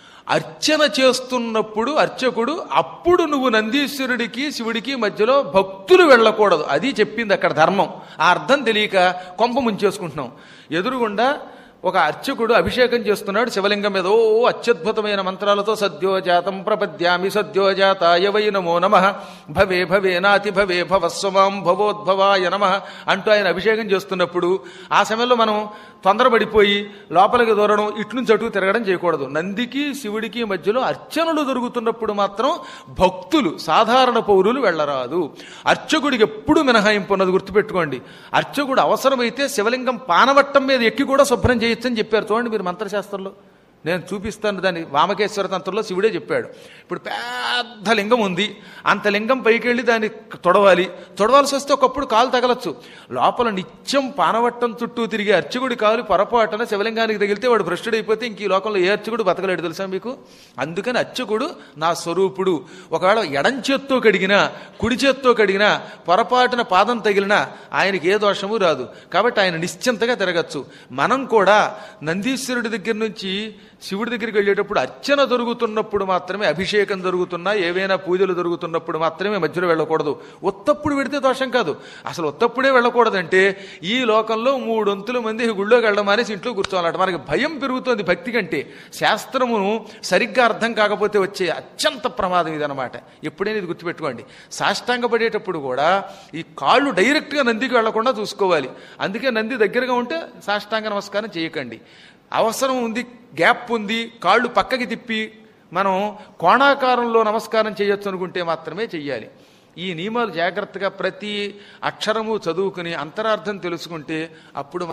అర్చన చేస్తున్నప్పుడు అర్చకుడు అప్పుడు నువ్వు నందీశ్వరుడికి శివుడికి మధ్యలో భక్తులు వెళ్ళకూడదు అది చెప్పింది అక్కడ ధర్మం ఆ అర్థం తెలియక కొంప ముంచేసుకుంటున్నాం ఎదురుగుండా ఒక అర్చకుడు అభిషేకం చేస్తున్నాడు శివలింగం మీద ఓ అత్యద్భుతమైన మంత్రాలతో సద్యోజాతం ప్రపద్యామి సద్యోజాతాయ వై నమో నమ భవే భవే నాతి భవే భవస్వమాం భవోద్భవాయ నమ అంటూ ఆయన అభిషేకం చేస్తున్నప్పుడు ఆ సమయంలో మనం తొందరపడిపోయి లోపలికి దూరడం ఇటు నుంచి అటు తిరగడం చేయకూడదు నందికి శివుడికి మధ్యలో అర్చనలు జరుగుతున్నప్పుడు మాత్రం భక్తులు సాధారణ పౌరులు వెళ్ళరాదు అర్చకుడికి ఎప్పుడు మినహాయింపు ఉన్నది గుర్తుపెట్టుకోండి అర్చకుడు అవసరమైతే శివలింగం పానవట్టం మీద ఎక్కి కూడా శుభ్రం చేయొచ్చని చెప్పారు చూడండి మీరు మంత్రశాస్త్రంలో నేను చూపిస్తాను దాన్ని వామకేశ్వర తంత్రంలో శివుడే చెప్పాడు ఇప్పుడు పెద్ద లింగం ఉంది అంత లింగం పైకి వెళ్ళి దాన్ని తొడవాలి తొడవాల్సి వస్తే ఒకప్పుడు కాలు తగలచ్చు లోపల నిత్యం పానవట్టం చుట్టూ తిరిగి అర్చకుడి కాలు పొరపాటున శివలింగానికి తగిలితే వాడు భ్రష్టుడైపోతే ఇంక ఈ లోకంలో ఏ అర్చకుడు బతకలేడు తెలుసా మీకు అందుకని అర్చకుడు నా స్వరూపుడు ఒకవేళ ఎడం చేత్తో కడిగినా కుడి చేత్తో కడిగినా పొరపాటున పాదం తగిలినా ఆయనకి ఏ దోషము రాదు కాబట్టి ఆయన నిశ్చింతగా తిరగచ్చు మనం కూడా నందీశ్వరుడి దగ్గర నుంచి శివుడి దగ్గరికి వెళ్ళేటప్పుడు అర్చన జరుగుతున్నప్పుడు మాత్రమే అభిషేకం జరుగుతున్నా ఏవైనా పూజలు జరుగుతున్నప్పుడు మాత్రమే మధ్యలో వెళ్ళకూడదు ఉత్తప్పుడు పెడితే దోషం కాదు అసలు ఉత్తప్పుడే వెళ్ళకూడదంటే ఈ లోకంలో మూడొంతుల మంది గుళ్ళోకి వెళ్ళడం మానేసి ఇంట్లో కూర్చోవాలట మనకి భయం పెరుగుతోంది భక్తి కంటే శాస్త్రమును సరిగ్గా అర్థం కాకపోతే వచ్చే అత్యంత ప్రమాదం ఇదనమాట ఎప్పుడైనా ఇది గుర్తుపెట్టుకోండి సాష్టాంగ పడేటప్పుడు కూడా ఈ కాళ్ళు డైరెక్ట్గా నందికి వెళ్లకుండా చూసుకోవాలి అందుకే నంది దగ్గరగా ఉంటే సాష్టాంగ నమస్కారం చేయకండి అవసరం ఉంది గ్యాప్ ఉంది కాళ్ళు పక్కకి తిప్పి మనం కోణాకారంలో నమస్కారం చేయొచ్చు అనుకుంటే మాత్రమే చెయ్యాలి ఈ నియమాలు జాగ్రత్తగా ప్రతి అక్షరము చదువుకుని అంతరార్థం తెలుసుకుంటే అప్పుడు